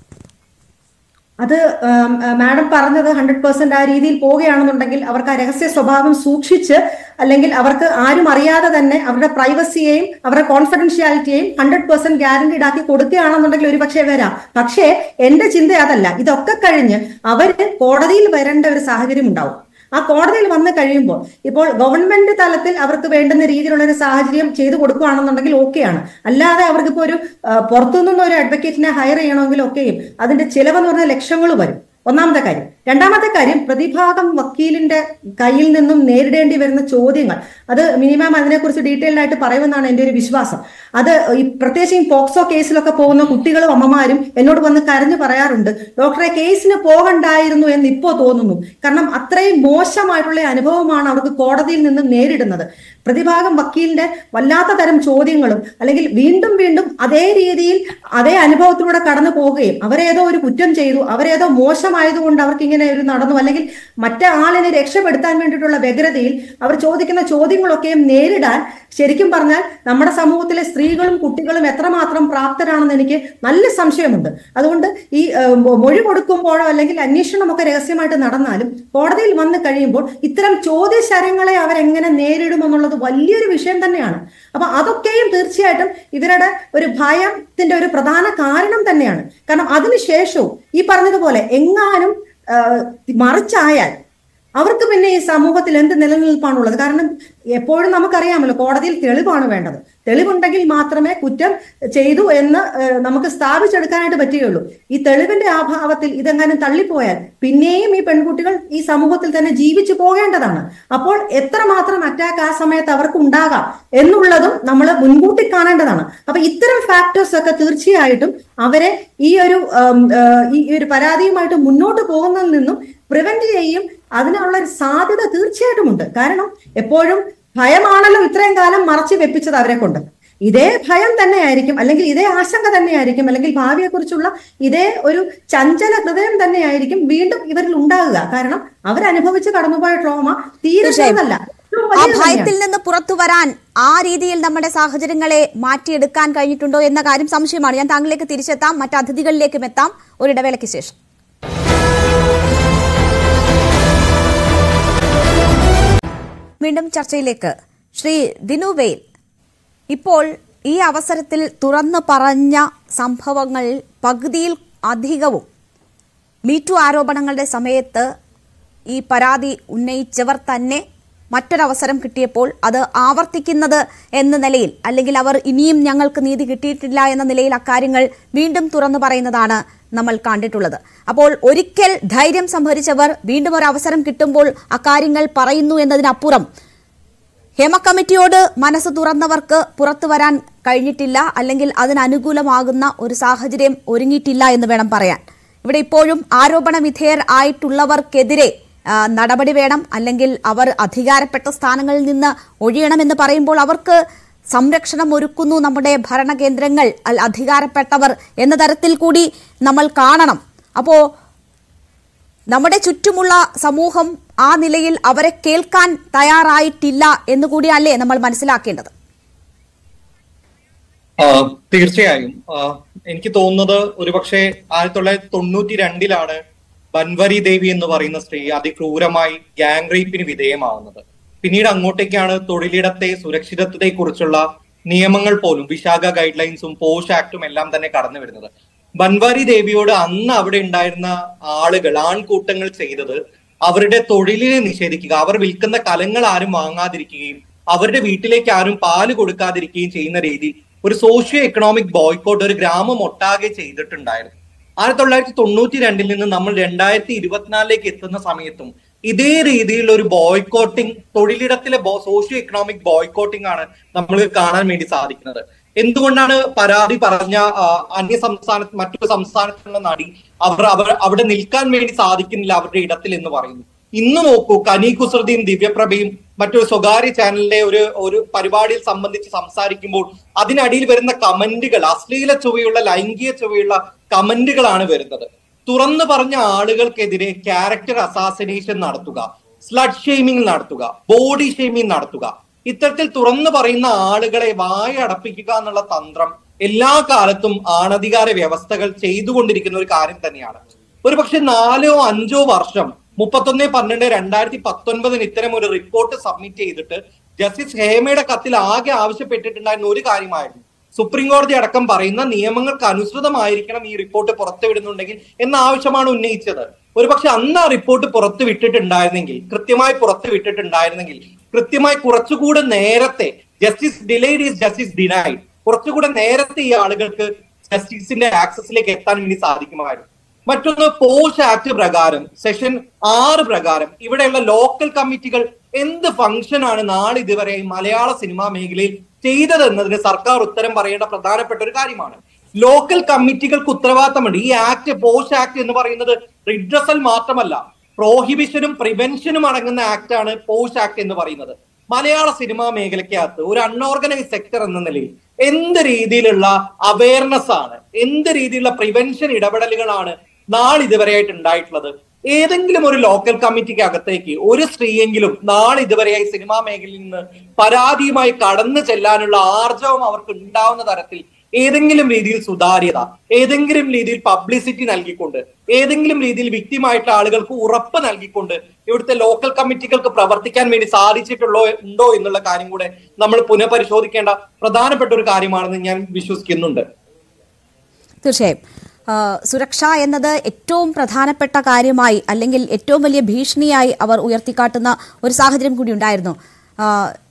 [SPEAKER 3] അത് ഉം, ആ, മാഡം പറഞ്ഞത് ഹൺഡ്രഡ് പെർസെന്റ് ആ രീതിയിൽ പോവുകയാണെന്നുണ്ടെങ്കിൽ അവർക്ക് ആ രഹസ്യ സ്വഭാവം സൂക്ഷിച്ച് അല്ലെങ്കിൽ അവർക്ക് ആരും അറിയാതെ തന്നെ അവരുടെ പ്രൈവസിയെയും അവരുടെ കോൺഫിഡൻഷ്യാലിറ്റിയെയും ഹൺഡ്രഡ് പെർസെന്റ് ഗ്യാരണ്ടീഡ് ആക്കി കൊടുക്കുകയാണെന്നുണ്ടെങ്കിൽ ഒരു പക്ഷേ വരാം പക്ഷേ എന്റെ ചിന്ത അതല്ല ഇതൊക്കെ കഴിഞ്ഞ് അവര് കോടതിയിൽ വരേണ്ട ഒരു സാഹചര്യം ഉണ്ടാവും ആ കോടതിയിൽ വന്ന് കഴിയുമ്പോൾ ഇപ്പോൾ ഗവൺമെന്റ് തലത്തിൽ അവർക്ക് വേണ്ടുന്ന രീതിയിലുള്ള ഒരു സാഹചര്യം ചെയ്തു കൊടുക്കുകയാണെന്നുണ്ടെങ്കിൽ ഓക്കെയാണ് അല്ലാതെ അവർക്കിപ്പോ ഒരു ആ, പുറത്തുനിന്ന് ഒരു അഡ്വക്കേറ്റിനെ ഹയർ ചെയ്യണമെങ്കിൽ ഒക്കെയും അതിന്റെ ചിലവെന്ന് പറഞ്ഞാൽ ലക്ഷങ്ങൾ വരും ഒന്നാമത്തെ കാര്യം രണ്ടാമത്തെ കാര്യം പ്രതിഭാഗം വക്കീലിന്റെ കയ്യിൽ നിന്നും നേരിടേണ്ടി വരുന്ന ചോദ്യങ്ങൾ അത് മിനിമം അതിനെക്കുറിച്ച് ഡീറ്റെയിൽഡ് ആയിട്ട് പറയുമെന്നാണ് എന്റെ ഒരു വിശ്വാസം അത് ഈ പ്രത്യേകിച്ച് ഈ പോക്സോ കേസിലൊക്കെ പോകുന്ന കുട്ടികളും അമ്മമാരും എന്നോട് വന്ന് കരഞ്ഞു പറയാറുണ്ട് ഡോക്ടറെ കേസിന് പോകണ്ടായിരുന്നു എന്ന് ഇപ്പോ തോന്നുന്നു കാരണം അത്രയും മോശമായിട്ടുള്ള അനുഭവമാണ് അവർക്ക് കോടതിയിൽ നിന്ന് നേരിടുന്നത് പ്രതിഭാഗം വക്കീലിന്റെ വല്ലാത്ത തരം ചോദ്യങ്ങളും അല്ലെങ്കിൽ വീണ്ടും വീണ്ടും അതേ രീതിയിൽ അതേ അനുഭവത്തിലൂടെ കടന്നു പോവുകയും അവരേതോ ഒരു കുറ്റം ചെയ്തു അവരേതോ മോശമായതുകൊണ്ട് അവർക്ക് ഇങ്ങനെ ഒരു നടന്നു അല്ലെങ്കിൽ മറ്റേ ആളിനെ രക്ഷപ്പെടുത്താൻ വേണ്ടിയിട്ടുള്ള വ്യഗ്രതയിൽ അവർ ചോദിക്കുന്ന ചോദ്യങ്ങളൊക്കെയും നേരിടാൻ ശരിക്കും പറഞ്ഞാൽ നമ്മുടെ സമൂഹത്തിലെ സ്ത്രീകളും കുട്ടികളും എത്രമാത്രം പ്രാപ്തരാണെന്ന് എനിക്ക് നല്ല സംശയമുണ്ട് അതുകൊണ്ട് ഈ ഏഹ്, മൊഴി കൊടുക്കുമ്പോഴോ അല്ലെങ്കിൽ അന്വേഷണമൊക്കെ രഹസ്യമായിട്ട് നടന്നാലും കോടതിയിൽ വന്നു കഴിയുമ്പോൾ ഇത്തരം ചോദ്യശരങ്ങളെ അവരെങ്ങനെ നേരിടുമെന്നുള്ളത് വലിയൊരു വിഷയം തന്നെയാണ് അപ്പൊ അതൊക്കെയും തീർച്ചയായിട്ടും ഇവരുടെ ഒരു ഭയത്തിന്റെ ഒരു പ്രധാന കാരണം തന്നെയാണ് കാരണം അതിനുശേഷവും ഈ പറഞ്ഞതുപോലെ എങ്ങാനും ആ, മറിച്ചായാൽ അവർക്ക് പിന്നെ ഈ സമൂഹത്തിൽ എന്ത് നിലനിൽപ്പാണുള്ളത് കാരണം എപ്പോഴും നമുക്കറിയാമല്ലോ കോടതിയിൽ തെളിവാണ് വേണ്ടത് തെളിവുണ്ടെങ്കിൽ മാത്രമേ കുറ്റം ചെയ്തു എന്ന് ഏഹ്, നമുക്ക് സ്ഥാപിച്ചെടുക്കാനായിട്ട് പറ്റുകയുള്ളൂ ഈ തെളിവിന്റെ അഭാവത്തിൽ ഇതെങ്ങാനും തള്ളിപ്പോയാൽ പിന്നെയും ഈ പെൺകുട്ടികൾ ഈ സമൂഹത്തിൽ തന്നെ ജീവിച്ചു പോകേണ്ടതാണ് അപ്പോൾ എത്രമാത്രം അറ്റാക്ക് ആ സമയത്ത് അവർക്ക് ഉണ്ടാകാം എന്നുള്ളതും നമ്മൾ മുൻകൂട്ടി കാണേണ്ടതാണ് അപ്പൊ ഇത്തരം ഫാക്ടേഴ്സ് ഒക്കെ തീർച്ചയായിട്ടും അവരെ ഈ ഒരു ഉം, ഏഹ്, ഈ ഒരു പരാതിയുമായിട്ട് മുന്നോട്ട് പോകുന്നതിൽ നിന്നും പ്രിവെന്റ് ചെയ്യും അതിനുള്ള ഒരു സാധ്യത തീർച്ചയായിട്ടും ഉണ്ട് കാരണം എപ്പോഴും ഭയമാണല്ലോ ഇത്രയും കാലം മറച്ചു വെപ്പിച്ചത് അവരെ കൊണ്ട് ഇതേ ഭയം തന്നെയായിരിക്കും അല്ലെങ്കിൽ ഇതേ ആശങ്ക തന്നെയായിരിക്കും അല്ലെങ്കിൽ ഭാവിയെക്കുറിച്ചുള്ള ഇതേ ഒരു ചഞ്ചല ഹൃദയം തന്നെയായിരിക്കും വീണ്ടും ഇവരിൽ ഉണ്ടാകുക കാരണം അവരനുഭവിച്ച് കടന്നുപോയ ട്രോമ തീരെ
[SPEAKER 1] തീർച്ചയായും.
[SPEAKER 3] ചെറുതല്ല ഏറ്റവും
[SPEAKER 1] ആ
[SPEAKER 3] വലിയത്
[SPEAKER 1] ഭയത്തിൽ
[SPEAKER 3] തന്നെയാണ്.
[SPEAKER 1] നിന്ന് പുറത്തു വരാൻ ആ രീതിയിൽ നമ്മുടെ സാഹചര്യങ്ങളെ മാറ്റിയെടുക്കാൻ കഴിഞ്ഞിട്ടുണ്ടോ എന്ന കാര്യം സംശയമാണ് ഞാൻ താങ്കളിലേക്ക് തിരിച്ചെത്താം മറ്റ് അതിഥികളിലേക്കും എത്താം ഒരിടവേളയ്ക്ക് ശേഷം വീണ്ടും ചർച്ചയിലേക്ക് ശ്രീ ദിനു വെയിൽ ഇപ്പോൾ ഈ അവസരത്തിൽ തുറന്നു പറഞ്ഞ സംഭവങ്ങൾ പകുതിയിൽ അധികവും മീറ്റു ആരോപണങ്ങളുടെ സമയത്ത് ഈ പരാതി ഉന്നയിച്ചവർ തന്നെ മറ്റൊരവസരം കിട്ടിയപ്പോൾ അത് ആവർത്തിക്കുന്നത് എന്ന നിലയിൽ അല്ലെങ്കിൽ അവർ ഇനിയും ഞങ്ങൾക്ക് നീതി കിട്ടിയിട്ടില്ല എന്ന നിലയിൽ അക്കാര്യങ്ങൾ വീണ്ടും തുറന്നു പറയുന്നതാണ് നമ്മൾ കണ്ടിട്ടുള്ളത് അപ്പോൾ ഒരിക്കൽ ധൈര്യം സംഭരിച്ചവർ വീണ്ടും ഒരു അവസരം കിട്ടുമ്പോൾ അക്കാര്യങ്ങൾ പറയുന്നു എന്നതിനപ്പുറം ഹേമ കമ്മിറ്റിയോട് മനസ്സ് തുറന്നവർക്ക് പുറത്തു വരാൻ കഴിഞ്ഞിട്ടില്ല അല്ലെങ്കിൽ അതിനനുകൂലമാകുന്ന ഒരു സാഹചര്യം ഒരുങ്ങിയിട്ടില്ല എന്ന് വേണം പറയാൻ ഇവിടെ ഇപ്പോഴും ആരോപണ വിധേയർ ആയിട്ടുള്ളവർക്കെതിരെ ആ, നടപടി വേണം അല്ലെങ്കിൽ അവർ അധികാരപ്പെട്ട സ്ഥാനങ്ങളിൽ നിന്ന് ഒഴിയണമെന്ന് പറയുമ്പോൾ അവർക്ക് സംരക്ഷണം ഒരുക്കുന്നു നമ്മുടെ ഭരണകേന്ദ്രങ്ങൾ അൽ അധികാരപ്പെട്ടവർ എന്ന തരത്തിൽ കൂടി നമ്മൾ കാണണം അപ്പോ നമ്മുടെ ചുറ്റുമുള്ള സമൂഹം ആ നിലയിൽ അവരെ കേൾക്കാൻ തയ്യാറായിട്ടില്ല എന്നുകൂടിയല്ലേ നമ്മൾ മനസ്സിലാക്കേണ്ടത്
[SPEAKER 4] ആ, തീർച്ചയായും ആ, എനിക്ക് തോന്നുന്നത് ഒരുപക്ഷെ ആയിരത്തി തൊള്ളായിരത്തി തൊണ്ണൂറ്റി രണ്ടിലാണ് ബൻവരി ദേവി എന്ന് പറയുന്ന സ്ത്രീ അതിക്രൂരമായി ഗ്യാങ് റേപ്പിന് വിധേയമാവുന്നത് പിന്നീട് അങ്ങോട്ടേക്കാണ് തൊഴിലിടത്തെ സുരക്ഷിതത്വത്തെ കുറിച്ചുള്ള നിയമങ്ങൾ പോലും വിശാഖ ഗൈഡ് ലൈൻസും പോഷ് ആക്ടും എല്ലാം തന്നെ കടന്നു വരുന്നത് ബൻവാരി ദേവിയോട് അന്ന് അവിടെ ഉണ്ടായിരുന്ന ആളുകൾ ആൺകൂട്ടങ്ങൾ ചെയ്തത് അവരുടെ തൊഴിലിനെ നിഷേധിക്കുക അവർ വിൽക്കുന്ന കലങ്ങൾ ആരും വാങ്ങാതിരിക്കുകയും അവരുടെ വീട്ടിലേക്ക് ആരും പാല് കൊടുക്കാതിരിക്കുകയും ചെയ്യുന്ന രീതി ഒരു സോഷ്യോ എക്കണോമിക് ബോയ്ക്കോട്ട് ഒരു ഗ്രാമം ഒട്ടാകെ ചെയ്തിട്ടുണ്ടായിരുന്നു ആയിരത്തി തൊള്ളായിരത്തി തൊണ്ണൂറ്റി രണ്ടിൽ നിന്ന് നമ്മൾ രണ്ടായിരത്തി ഇരുപത്തിനാലിലേക്ക് എത്തുന്ന സമയത്തും ഇതേ രീതിയിലുള്ള ഒരു ബോയ്ക്കോട്ടിംഗ് തൊഴിലിടത്തിലെ സോഷ്യോ എക്കണോമിക് ബോയ്ക്കോട്ടിംഗ് ആണ് നമ്മൾ കാണാൻ വേണ്ടി സാധിക്കുന്നത് എന്തുകൊണ്ടാണ് പരാതി പറഞ്ഞ ആ, അന്യ സംസ്ഥാന മറ്റൊരു സംസ്ഥാനത്തുള്ള നടി അവർ അവർ അവിടെ നിൽക്കാൻ വേണ്ടി സാധിക്കുന്നില്ല അവരുടെ ഇടത്തിൽ എന്ന് പറയുന്നു ഇന്ന് നോക്കൂ കനി കുസൃതിയും ദിവ്യപ്രഭയും മറ്റൊരു സ്വകാര്യ ചാനലിലെ ഒരു ഒരു പരിപാടിയിൽ സംബന്ധിച്ച് സംസാരിക്കുമ്പോൾ അതിനടിയിൽ വരുന്ന കമന്റുകൾ അശ്ലീല ചുവയുള്ള ലൈംഗിക ചുവയുള്ള കമന്റുകളാണ് വരുന്നത് തുറന്നു പറഞ്ഞ ആളുകൾക്കെതിരെ ക്യാരക്ടർ അസാസിനേഷൻ നടത്തുക സ്ലഡ് ഷെയ്മിംഗ് നടത്തുക ബോഡി ഷെയ്മിംഗ് നടത്തുക ഇത്തരത്തിൽ തുറന്നു പറയുന്ന ആളുകളെ വായ അടപ്പിക്കുക എന്നുള്ള തന്ത്രം എല്ലാ കാലത്തും ആണധികാര വ്യവസ്ഥകൾ ചെയ്തുകൊണ്ടിരിക്കുന്ന ഒരു കാര്യം തന്നെയാണ് ഒരു പക്ഷെ നാലോ അഞ്ചോ വർഷം മുപ്പത്തൊന്ന് പന്ത്രണ്ട് രണ്ടായിരത്തി പത്തൊൻപതിന് ഇത്തരം ഒരു റിപ്പോർട്ട് സബ്മിറ്റ് ചെയ്തിട്ട് ജസ്റ്റിസ് ഹേമയുടെ കത്തിൽ ആകെ ആവശ്യപ്പെട്ടിട്ടുണ്ടായിരുന്ന ഒരു കാര്യമായിരുന്നു സുപ്രീം കോടതി അടക്കം പറയുന്ന നിയമങ്ങൾക്ക് അനുസൃതമായിരിക്കണം ഈ റിപ്പോർട്ട് പുറത്തുവിടുന്നുണ്ടെങ്കിൽ എന്ന ആവശ്യമാണ് ഉന്നയിച്ചത് ഒരുപക്ഷെ അന്ന് ആ റിപ്പോർട്ട് പുറത്തു വിട്ടിട്ടുണ്ടായിരുന്നെങ്കിൽ കൃത്യമായി പുറത്തു വിട്ടിട്ടുണ്ടായിരുന്നെങ്കിൽ കൃത്യമായി കുറച്ചുകൂടെ നേരത്തെ justice delayed is justice denied കുറച്ചുകൂടെ നേരത്തെ ഈ ആളുകൾക്ക് ജസ്റ്റിസിന്റെ ആക്സസിലേക്ക് എത്താൻ വേണ്ടി സാധിക്കുമായിരുന്നു മറ്റൊന്ന് പോഷ് ആക്ട് പ്രകാരം സെഷൻ ആറ് പ്രകാരം ഇവിടെയുള്ള ലോക്കൽ കമ്മിറ്റികൾ എന്ത് ഫംഗ്ഷൻ ആണ് നാളെ ഇതുവരെ മലയാള സിനിമാ മേഖലയിൽ ചെയ്തതെന്നതിന് സർക്കാർ ഉത്തരം പറയേണ്ട പ്രധാനപ്പെട്ട ഒരു കാര്യമാണ് ലോക്കൽ കമ്മിറ്റികൾക്ക് ഉത്തരവാദിത്തമുണ്ട് ഈ ആക്ട് പോഷ് ആക്ട് എന്ന് പറയുന്നത് റിഡ്രസൽ മാത്രമല്ല പ്രോഹിബിഷനും പ്രിവെൻഷനും അടങ്ങുന്ന ആക്ട് ആണ് പോഷ് ആക്ട് എന്ന് പറയുന്നത് മലയാള സിനിമാ മേഖലയ്ക്കകത്ത് ഒരു അൺഓർഗനൈസ് സെക്ടർ എന്ന നിലയിൽ എന്ത് രീതിയിലുള്ള അവയർനെസ് ആണ് എന്ത് രീതിയിലുള്ള പ്രിവെൻഷൻ ഇടപെടലുകളാണ് നാളിതുവരെയായിട്ട് ഉണ്ടായിട്ടുള്ളത് ഏതെങ്കിലും ഒരു ലോക്കൽ കമ്മിറ്റിക്ക് അകത്തേക്ക് ഒരു സ്ത്രീയെങ്കിലും നാളിതുവരെയായി സിനിമാ മേഖലയിൽ നിന്ന് പരാതിയുമായി കടന്നു ചെല്ലാനുള്ള ആർജവം അവർക്ക് ഉണ്ടാവുന്ന തരത്തിൽ ഏതെങ്കിലും രീതിയിൽ സുതാര്യത ഏതെങ്കിലും രീതിയിൽ പബ്ലിസിറ്റി നൽകിക്കൊണ്ട് ഏതെങ്കിലും രീതിയിൽ വ്യക്തിമായിട്ടുള്ള ആളുകൾക്ക് ഉറപ്പ് നൽകിക്കൊണ്ട് ഇവിടുത്തെ ലോക്കൽ കമ്മിറ്റികൾക്ക് പ്രവർത്തിക്കാൻ വേണ്ടി സാധിച്ചിട്ടുള്ളോ ഉണ്ടോ എന്നുള്ള കാര്യം കൂടെ നമ്മൾ പുനഃപരിശോധിക്കേണ്ട പ്രധാനപ്പെട്ട ഒരു കാര്യമാണെന്ന് ഞാൻ വിശ്വസിക്കുന്നുണ്ട്
[SPEAKER 1] തീർച്ചയായും ആ, സുരക്ഷ എന്നത് ഏറ്റവും പ്രധാനപ്പെട്ട കാര്യമായി അല്ലെങ്കിൽ ഏറ്റവും വലിയ ഭീഷണിയായി അവർ ഉയർത്തിക്കാട്ടുന്ന ഒരു സാഹചര്യം കൂടി ഉണ്ടായിരുന്നു ആ,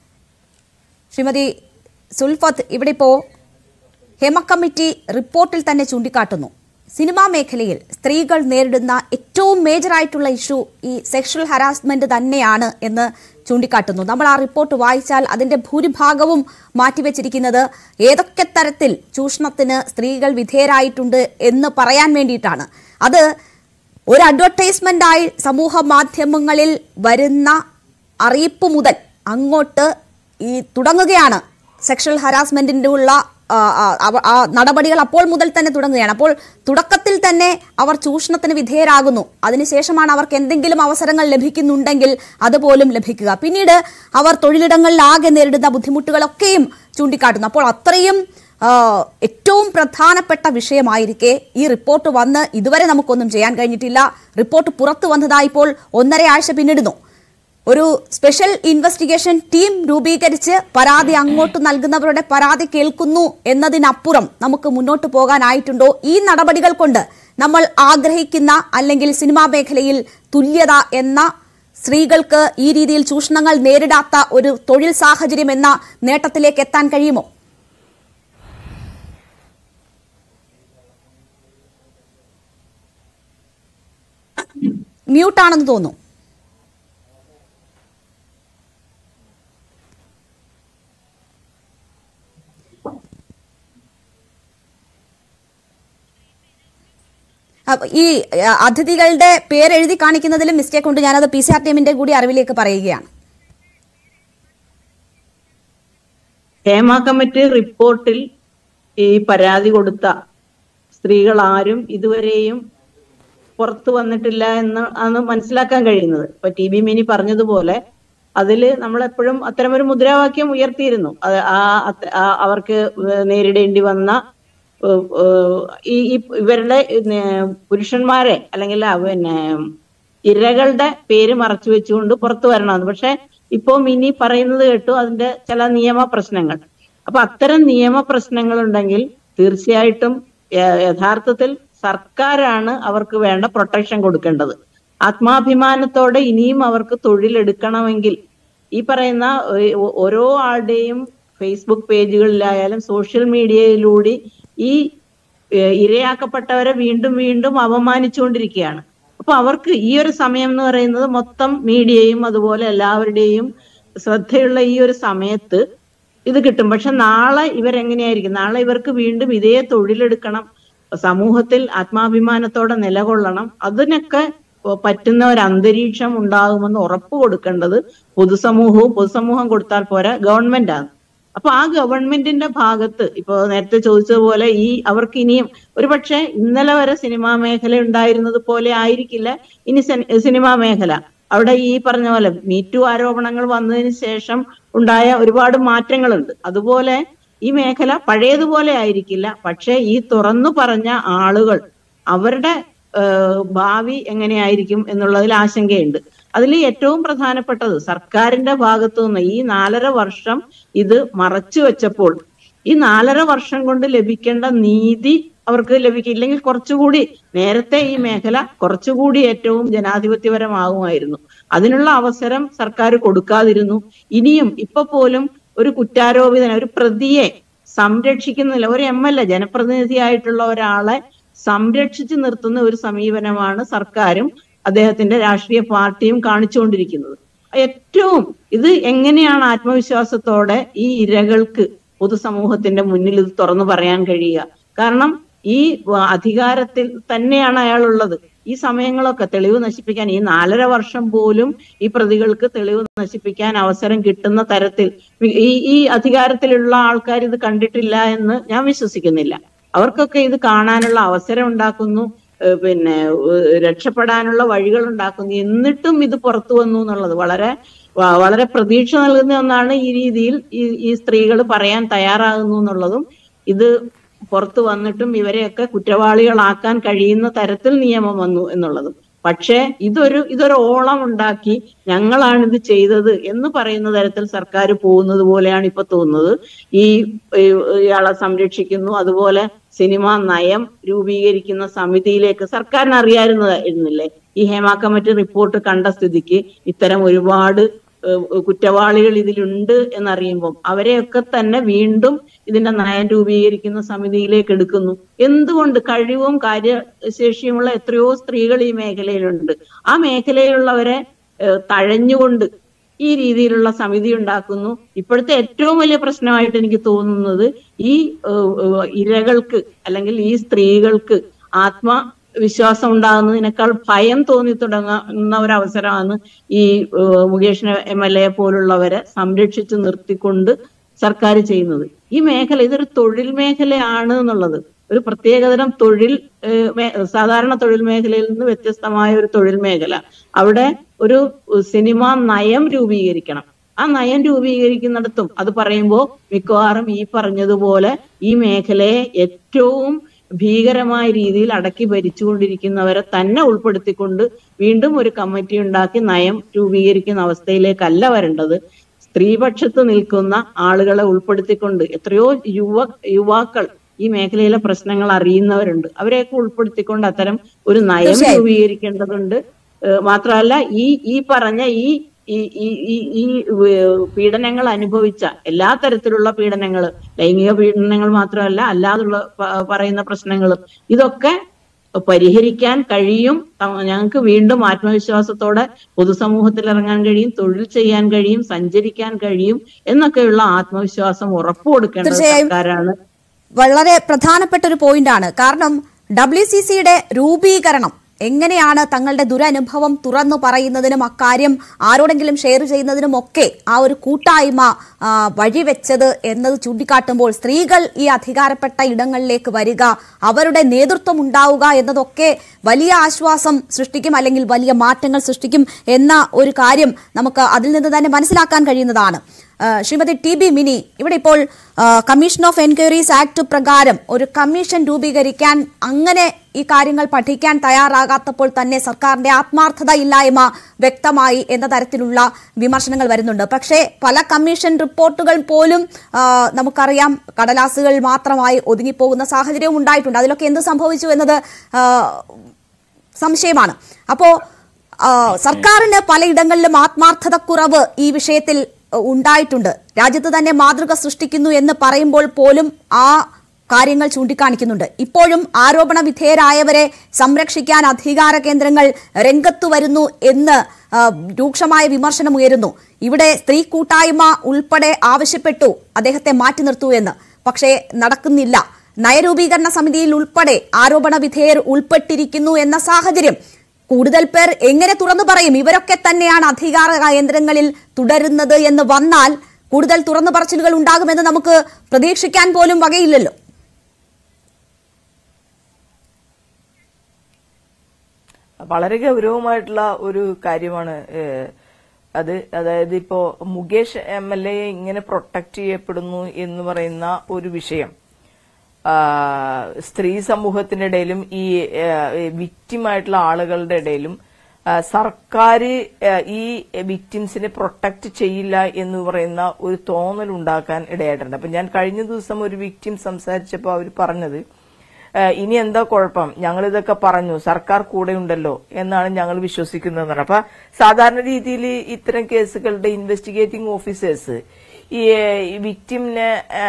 [SPEAKER 1] ശ്രീമതി സുൽഫത്ത് ഇവിടെ ഇപ്പോൾ ഹേമ കമ്മിറ്റി റിപ്പോർട്ടിൽ തന്നെ ചൂണ്ടിക്കാട്ടുന്നു സിനിമാ മേഖലയിൽ സ്ത്രീകൾ നേരിടുന്ന ഏറ്റവും മേജറായിട്ടുള്ള ഇഷ്യൂ ഈ സെക്ഷൽ ഹരാസ്മെന്റ് തന്നെയാണ് എന്ന് ചൂണ്ടിക്കാട്ടുന്നു നമ്മൾ ആ റിപ്പോർട്ട് വായിച്ചാൽ അതിന്റെ ഭൂരിഭാഗവും മാറ്റിവെച്ചിരിക്കുന്നത് ഏതൊക്കെ തരത്തിൽ ചൂഷണത്തിന് സ്ത്രീകൾ വിധേയരായിട്ടുണ്ട് എന്ന് പറയാൻ വേണ്ടിയിട്ടാണ് അത് ഒരു അഡ്വർടൈസ്മെന്റായി സമൂഹ മാധ്യമങ്ങളിൽ വരുന്ന അറിയിപ്പ് മുതൽ അങ്ങോട്ട് ഈ തുടങ്ങുകയാണ് സെക്ഷൽ ഹരാസ്മെന്റിന്റെ ഉള്ള ആ, ആ, അവ- ആ നടപടികൾ അപ്പോൾ മുതൽ തന്നെ തുടങ്ങുകയാണ് അപ്പോൾ തുടക്കത്തിൽ തന്നെ അവർ ചൂഷണത്തിന് വിധേയരാകുന്നു അതിനുശേഷമാണ് അവർക്ക് എന്തെങ്കിലും അവസരങ്ങൾ ലഭിക്കുന്നുണ്ടെങ്കിൽ അതുപോലും ലഭിക്കുക പിന്നീട് അവർ തൊഴിലിടങ്ങളിലാകെ നേരിടുന്ന ബുദ്ധിമുട്ടുകളൊക്കെയും ചൂണ്ടിക്കാട്ടുന്നു അപ്പോൾ അത്രയും ആ, ഏറ്റവും പ്രധാനപ്പെട്ട വിഷയമായിരിക്കെ ഈ റിപ്പോർട്ട് വന്ന് ഇതുവരെ നമുക്കൊന്നും ചെയ്യാൻ കഴിഞ്ഞിട്ടില്ല റിപ്പോർട്ട് പുറത്തു വന്നതായി ഇപ്പോൾ ഒന്നര ആഴ്ച പിന്നിടുന്നു ഒരു സ്പെഷ്യൽ ഇൻവെസ്റ്റിഗേഷൻ ടീം രൂപീകരിച്ച് പരാതി അങ്ങോട്ട് നൽകുന്നവരുടെ പരാതി കേൾക്കുന്നു എന്നതിനപ്പുറം നമുക്ക് മുന്നോട്ട് പോകാനായിട്ടുണ്ടോ ഈ നടപടികൾ കൊണ്ട് നമ്മൾ ആഗ്രഹിക്കുന്ന അല്ലെങ്കിൽ സിനിമാ മേഖലയിൽ തുല്യത എന്ന സ്ത്രീകൾക്ക് ഈ രീതിയിൽ ചൂഷണങ്ങൾ നേരിടാത്ത ഒരു തൊഴിൽ സാഹചര്യം എന്ന നേട്ടത്തിലേക്ക് എത്താൻ കഴിയുമോ മ്യൂട്ടാണെന്ന് തോന്നുന്നു അപ്പൊ ഈ അഹ്, അതിഥികളുടെ പേരെഴുതി കാണിക്കുന്നതിലും മിസ്റ്റേക്ക് ഉണ്ട് ഞാനത് പി സി ആർ ടീമിന്റെ കൂടി അറിവിലേക്ക് പറയുകയാണ്
[SPEAKER 5] ഹേമ കമ്മിറ്റി റിപ്പോർട്ടിൽ ഈ പരാതി കൊടുത്ത സ്ത്രീകൾ ആരും ഇതുവരെയും പുറത്തു വന്നിട്ടില്ല എന്ന് ആണ് മനസ്സിലാക്കാൻ കഴിയുന്നത് ഇപ്പൊ ടി ബി മിനി പറഞ്ഞതുപോലെ അതിൽ നമ്മൾ എപ്പോഴും അത്തരമൊരു മുദ്രാവാക്യം ഉയർത്തിയിരുന്നു അത് ആ അത് ആ അവർക്ക് നേരിടേണ്ടി വന്ന ഏഹ്, ഏഹ്, ഈ ഈ ഇവരുടെ ഏഹ്, പുരുഷന്മാരെ അല്ലെങ്കിൽ ആ പിന്നെ ഇരകളുടെ പേര് മറച്ചു വെച്ചുകൊണ്ട് പുറത്തു വരണമെന്ന് പക്ഷെ ഇപ്പോ മിനി പറയുന്നത് കേട്ടു അതിന്റെ ചില നിയമ പ്രശ്നങ്ങൾ അപ്പൊ അത്തരം നിയമ പ്രശ്നങ്ങൾ ഉണ്ടെങ്കിൽ തീർച്ചയായിട്ടും യ- യഥാർത്ഥത്തിൽ സർക്കാരാണ് അവർക്ക് വേണ്ട പ്രൊട്ടക്ഷൻ കൊടുക്കേണ്ടത് ആത്മാഭിമാനത്തോടെ ഇനിയും അവർക്ക് തൊഴിലെടുക്കണമെങ്കിൽ ഈ പറയുന്ന ഓ- ഓരോ ആളുടെയും ഫേസ്ബുക്ക് പേജുകളിലായാലും സോഷ്യൽ മീഡിയയിലൂടെ ഈ ഏഹ്, ഇരയാക്കപ്പെട്ടവരെ വീണ്ടും വീണ്ടും അപമാനിച്ചുകൊണ്ടിരിക്കുകയാണ് അപ്പൊ അവർക്ക് ഈ ഒരു സമയം എന്ന് പറയുന്നത് മൊത്തം മീഡിയയും അതുപോലെ എല്ലാവരുടെയും ശ്രദ്ധയുള്ള ഈ ഒരു സമയത്ത് ഇത് കിട്ടും പക്ഷെ നാളെ ഇവരെങ്ങനെയായിരിക്കും നാളെ ഇവർക്ക് വീണ്ടും ഇതേ തൊഴിലെടുക്കണം സമൂഹത്തിൽ ആത്മാഭിമാനത്തോടെ നിലകൊള്ളണം അതിനൊക്കെ പറ്റുന്ന ഒരു അന്തരീക്ഷം ഉണ്ടാകുമെന്ന് ഉറപ്പ് കൊടുക്കേണ്ടത് പൊതുസമൂഹവും പൊതുസമൂഹം കൊടുത്താൽ പോരാ ഗവൺമെന്റ് ആണ് അപ്പൊ ആ ഗവൺമെന്റിന്റെ ഭാഗത്ത് ഇപ്പൊ നേരത്തെ ചോദിച്ചതുപോലെ ഈ അവർക്ക് ഇനിയും ഒരുപക്ഷെ ഇന്നലെ വരെ സിനിമാ മേഖല ഉണ്ടായിരുന്നത് പോലെ ആയിരിക്കില്ല ഇനി സിനി- സിനിമാ മേഖല അവിടെ ഈ പറഞ്ഞ പോലെ മീറ്റു ആരോപണങ്ങൾ വന്നതിന് ശേഷം ഉണ്ടായ ഒരുപാട് മാറ്റങ്ങളുണ്ട് അതുപോലെ ഈ മേഖല പഴയതുപോലെ ആയിരിക്കില്ല പക്ഷെ ഈ തുറന്നു പറഞ്ഞ ആളുകൾ അവരുടെ ഏഹ്, ഭാവി എങ്ങനെയായിരിക്കും എന്നുള്ളതിൽ ആശങ്കയുണ്ട് അതിൽ ഏറ്റവും പ്രധാനപ്പെട്ടത് സർക്കാരിന്റെ ഭാഗത്തു നിന്ന് ഈ നാലര വർഷം ഇത് മറച്ചു വെച്ചപ്പോൾ ഈ നാലര വർഷം കൊണ്ട് ലഭിക്കേണ്ട നീതി അവർക്ക് ലഭിക്കില്ലെങ്കിൽ കുറച്ചുകൂടി നേരത്തെ ഈ മേഖല കുറച്ചുകൂടി ഏറ്റവും ജനാധിപത്യപരമാകുമായിരുന്നു അതിനുള്ള അവസരം സർക്കാർ കൊടുക്കാതിരുന്നു ഇനിയും ഇപ്പൊ പോലും ഒരു കുറ്റാരോപിതനെ ഒരു പ്രതിയെ സംരക്ഷിക്കുന്നില്ല ഒരു എം എൽ എ ജനപ്രതിനിധിയായിട്ടുള്ള ഒരാളെ സംരക്ഷിച്ചു നിർത്തുന്ന ഒരു സമീപനമാണ് സർക്കാരും അദ്ദേഹത്തിന്റെ രാഷ്ട്രീയ പാർട്ടിയും കാണിച്ചുകൊണ്ടിരിക്കുന്നത് ഏറ്റവും ഇത് എങ്ങനെയാണ് ആത്മവിശ്വാസത്തോടെ ഈ ഇരകൾക്ക് പൊതുസമൂഹത്തിന്റെ മുന്നിൽ ഇത് തുറന്നു പറയാൻ കഴിയുക കാരണം ഈ വ- അധികാരത്തിൽ തന്നെയാണ് അയാളുള്ളത് ഈ സമയങ്ങളൊക്കെ തെളിവ് നശിപ്പിക്കാൻ ഈ നാലര വർഷം പോലും ഈ പ്രതികൾക്ക് തെളിവ് നശിപ്പിക്കാൻ അവസരം കിട്ടുന്ന തരത്തിൽ ഈ ഈ അധികാരത്തിലുള്ള ആൾക്കാർ ഇത് കണ്ടിട്ടില്ല എന്ന് ഞാൻ വിശ്വസിക്കുന്നില്ല അവർക്കൊക്കെ ഇത് കാണാനുള്ള അവസരം ഉണ്ടാക്കുന്നു ഏഹ് പിന്നെ ഏഹ് രക്ഷപ്പെടാനുള്ള വഴികൾ ഉണ്ടാക്കുന്നു എന്നിട്ടും ഇത് പുറത്തു വന്നു എന്നുള്ളത് വളരെ വ- വളരെ പ്രതീക്ഷ നൽകുന്ന ഒന്നാണ് ഈ രീതിയിൽ ഈ ഈ സ്ത്രീകൾ പറയാൻ തയ്യാറാകുന്നു എന്നുള്ളതും ഇത് പുറത്തു വന്നിട്ടും ഇവരെയൊക്കെ കുറ്റവാളികളാക്കാൻ കഴിയുന്ന തരത്തിൽ നിയമം വന്നു എന്നുള്ളതും പക്ഷേ ഇതൊരു ഇതൊരു ഓളം ഉണ്ടാക്കി ഞങ്ങളാണ് ഇത് ചെയ്തത് എന്ന് പറയുന്ന തരത്തിൽ സർക്കാർ പോകുന്നത് പോലെയാണ് ഇപ്പൊ തോന്നുന്നത് ഈ ഈ ഇയാളെ സംരക്ഷിക്കുന്നു അതുപോലെ സിനിമാ നയം രൂപീകരിക്കുന്ന സമിതിയിലേക്ക് സർക്കാരിന് അറിയാമായിരുന്നില്ലേ ഈ ഹേമ കമ്മിറ്റി റിപ്പോർട്ട് കണ്ട സ്ഥിതിക്ക് ഇത്തരം ഒരുപാട് ഏഹ് കുറ്റവാളികൾ ഇതിലുണ്ട് എന്നറിയുമ്പം അവരെയൊക്കെ തന്നെ വീണ്ടും ഇതിന്റെ നയം രൂപീകരിക്കുന്ന സമിതിയിലേക്ക് എടുക്കുന്നു എന്തുകൊണ്ട് കഴിവും കാര്യശേഷിയുമുള്ള എത്രയോ സ്ത്രീകൾ ഈ മേഖലയിലുണ്ട് ആ മേഖലയിലുള്ളവരെ ഏഹ് തഴഞ്ഞുകൊണ്ട് ഈ രീതിയിലുള്ള സമിതി ഉണ്ടാക്കുന്നു ഇപ്പോഴത്തെ ഏറ്റവും വലിയ പ്രശ്നമായിട്ട് എനിക്ക് തോന്നുന്നത് ഈ ഏഹ്, ഏഹ്, ഇരകൾക്ക് അല്ലെങ്കിൽ ഈ സ്ത്രീകൾക്ക് ആത്മ വിശ്വാസം ഉണ്ടാകുന്നതിനേക്കാൾ ഭയം തോന്നി തുടങ്ങുന്ന ഒരു അവസരമാണ് ഈ ഏഹ്, മുകേഷ് എം എൽ എ പോലുള്ളവരെ സംരക്ഷിച്ചു നിർത്തിക്കൊണ്ട് സർക്കാർ ചെയ്യുന്നത് ഈ മേഖല ഇതൊരു തൊഴിൽ മേഖലയാണ് എന്നുള്ളത് ഒരു പ്രത്യേകതരം തൊഴിൽ ഏഹ്, മേ- സാധാരണ തൊഴിൽ മേഖലയിൽ നിന്ന് വ്യത്യസ്തമായ ഒരു തൊഴിൽ മേഖല അവിടെ ഒരു സിനിമ നയം രൂപീകരിക്കണം ആ നയം രൂപീകരിക്കുന്നിടത്തും അത് പറയുമ്പോൾ മിക്കവാറും ഈ പറഞ്ഞതുപോലെ ഈ മേഖലയെ ഏറ്റവും ഭീകരമായ രീതിയിൽ അടക്കി ഭരിച്ചുകൊണ്ടിരിക്കുന്നവരെ തന്നെ ഉൾപ്പെടുത്തിക്കൊണ്ട് വീണ്ടും ഒരു കമ്മിറ്റി ഉണ്ടാക്കി നയം രൂപീകരിക്കുന്ന അവസ്ഥയിലേക്കല്ല വരേണ്ടത് സ്ത്രീപക്ഷത്ത് നിൽക്കുന്ന ആളുകളെ ഉൾപ്പെടുത്തിക്കൊണ്ട് എത്രയോ യുവ യുവാക്കൾ ഈ മേഖലയിലെ പ്രശ്നങ്ങൾ അറിയുന്നവരുണ്ട് അവരെയൊക്കെ ഉൾപ്പെടുത്തിക്കൊണ്ട് അത്തരം ഒരു നയം
[SPEAKER 1] തീർച്ചയായും.
[SPEAKER 5] രൂപീകരിക്കേണ്ടതുണ്ട് ഏഹ് മാത്രമല്ല ഈ ഈ പറഞ്ഞ ഈ ഈ ഈ ഈ- ഈ ഏഹ് പീഡനങ്ങൾ അനുഭവിച്ച എല്ലാ തരത്തിലുള്ള പീഡനങ്ങൾ ലൈംഗിക പീഡനങ്ങൾ മാത്രമല്ല അല്ലാതുള്ള പ- പറയുന്ന പ്രശ്നങ്ങളും ഇതൊക്കെ പരിഹരിക്കാൻ കഴിയും ത- ഞങ്ങൾക്ക് വീണ്ടും ആത്മവിശ്വാസത്തോടെ പൊതുസമൂഹത്തിൽ ഇറങ്ങാൻ കഴിയും തൊഴിൽ ചെയ്യാൻ കഴിയും സഞ്ചരിക്കാൻ കഴിയും എന്നൊക്കെയുള്ള ആത്മവിശ്വാസം ഉറപ്പു കൊടുക്കേണ്ടത്
[SPEAKER 1] തീർച്ചയായും.
[SPEAKER 5] സർക്കാരാണ്
[SPEAKER 1] വളരെ പ്രധാനപ്പെട്ട ഒരു പോയിന്റാണ് കാരണം ഡബ്ല്യു സി സിയുടെ രൂപീകരണം എങ്ങനെയാണ് തങ്ങളുടെ ദുരനുഭവം തുറന്നു പറയുന്നതിനും അക്കാര്യം ആരോടെങ്കിലും ഷെയർ ചെയ്യുന്നതിനും ഒക്കെ ആ ഒരു കൂട്ടായ്മ ആ, വഴിവെച്ചത് എന്നത് ചൂണ്ടിക്കാട്ടുമ്പോൾ സ്ത്രീകൾ ഈ അധികാരപ്പെട്ട ഇടങ്ങളിലേക്ക് വരിക അവരുടെ നേതൃത്വം ഉണ്ടാവുക എന്നതൊക്കെ വലിയ ആശ്വാസം സൃഷ്ടിക്കും അല്ലെങ്കിൽ വലിയ മാറ്റങ്ങൾ സൃഷ്ടിക്കും എന്ന ഒരു കാര്യം നമുക്ക് അതിൽ നിന്ന് തന്നെ മനസ്സിലാക്കാൻ കഴിയുന്നതാണ് ആ, ശ്രീമതി ടി ബി മിനി ഇവിടെ ഇപ്പോൾ ആ, കമ്മീഷൻ ഓഫ് എൻക്വയറീസ് ആക്ട് പ്രകാരം ഒരു കമ്മീഷൻ രൂപീകരിക്കാൻ അങ്ങനെ ഈ കാര്യങ്ങൾ പഠിക്കാൻ തയ്യാറാകാത്തപ്പോൾ തന്നെ സർക്കാരിന്റെ ആത്മാർത്ഥത ഇല്ലായ്മ വ്യക്തമായി എന്ന തരത്തിലുള്ള വിമർശനങ്ങൾ വരുന്നുണ്ട് പക്ഷേ പല കമ്മീഷൻ റിപ്പോർട്ടുകൾ പോലും ആ, നമുക്കറിയാം കടലാസുകൾ മാത്രമായി ഒതുങ്ങിപ്പോകുന്ന സാഹചര്യവും ഉണ്ടായിട്ടുണ്ട് അതിലൊക്കെ എന്ത് സംഭവിച്ചു എന്നത് ആ, സംശയമാണ് അപ്പോ ആ, സർക്കാരിന് പലയിടങ്ങളിലും ആത്മാർത്ഥതക്കുറവ് ഈ വിഷയത്തിൽ അഹ്, ഉണ്ടായിട്ടുണ്ട് രാജ്യത്ത് തന്നെ മാതൃക സൃഷ്ടിക്കുന്നു എന്ന് പറയുമ്പോൾ പോലും ആ കാര്യങ്ങൾ ചൂണ്ടിക്കാണിക്കുന്നുണ്ട് ഇപ്പോഴും ആരോപണ വിധേയരായവരെ സംരക്ഷിക്കാൻ അധികാര കേന്ദ്രങ്ങൾ രംഗത്തു വരുന്നു എന്ന് ആ, രൂക്ഷമായ വിമർശനം ഉയരുന്നു ഇവിടെ സ്ത്രീ കൂട്ടായ്മ ഉൾപ്പെടെ ആവശ്യപ്പെട്ടു അദ്ദേഹത്തെ മാറ്റി നിർത്തൂ എന്ന് പക്ഷേ നടക്കുന്നില്ല നയരൂപീകരണ സമിതിയിൽ ഉൾപ്പെടെ ആരോപണ വിധേയർ ഉൾപ്പെട്ടിരിക്കുന്നു എന്ന സാഹചര്യം കൂടുതൽ പേർ എങ്ങനെ തുറന്നു പറയും ഇവരൊക്കെ തന്നെയാണ് അധികാര കേന്ദ്രങ്ങളിൽ തുടരുന്നത് എന്ന് വന്നാൽ കൂടുതൽ തുറന്നു പറച്ചിലുകൾ ഉണ്ടാകുമെന്ന് നമുക്ക് പ്രതീക്ഷിക്കാൻ പോലും വകയില്ലല്ലോ
[SPEAKER 2] വളരെ ഗൗരവമായിട്ടുള്ള ഒരു കാര്യമാണ് ഏഹ്, അത് അതായത് ഇപ്പോ മുകേഷ് എം എൽ എ ഇങ്ങനെ പ്രൊട്ടക്ട് ചെയ്യപ്പെടുന്നു എന്ന് പറയുന്ന ഒരു വിഷയം ആ, സ്ത്രീ സമൂഹത്തിനിടയിലും ഈ വിക്റ്റിമായിട്ടുള്ള ആളുകളുടെ ഇടയിലും ആ, സർക്കാർ ആ, ഈ വിക്ടിംസിനെ പ്രൊട്ടക്ട് ചെയ്യില്ല എന്ന് പറയുന്ന ഒരു തോന്നൽ ഉണ്ടാക്കാൻ ഇടയായിട്ടുണ്ട് അപ്പൊ ഞാൻ കഴിഞ്ഞ ദിവസം ഒരു വിക്ടിം സംസാരിച്ചപ്പോൾ അവർ പറഞ്ഞത് ആ, ഇനി എന്താ കുഴപ്പം ഞങ്ങൾ ഇതൊക്കെ പറഞ്ഞു സർക്കാർ കൂടെ ഉണ്ടല്ലോ എന്നാണ് ഞങ്ങൾ വിശ്വസിക്കുന്നത് അപ്പൊ സാധാരണ രീതിയിൽ ഇത്തരം കേസുകളുടെ ഇൻവെസ്റ്റിഗേറ്റിംഗ് ഓഫീസേഴ്സ് ഈ വിക്ടിമിനെ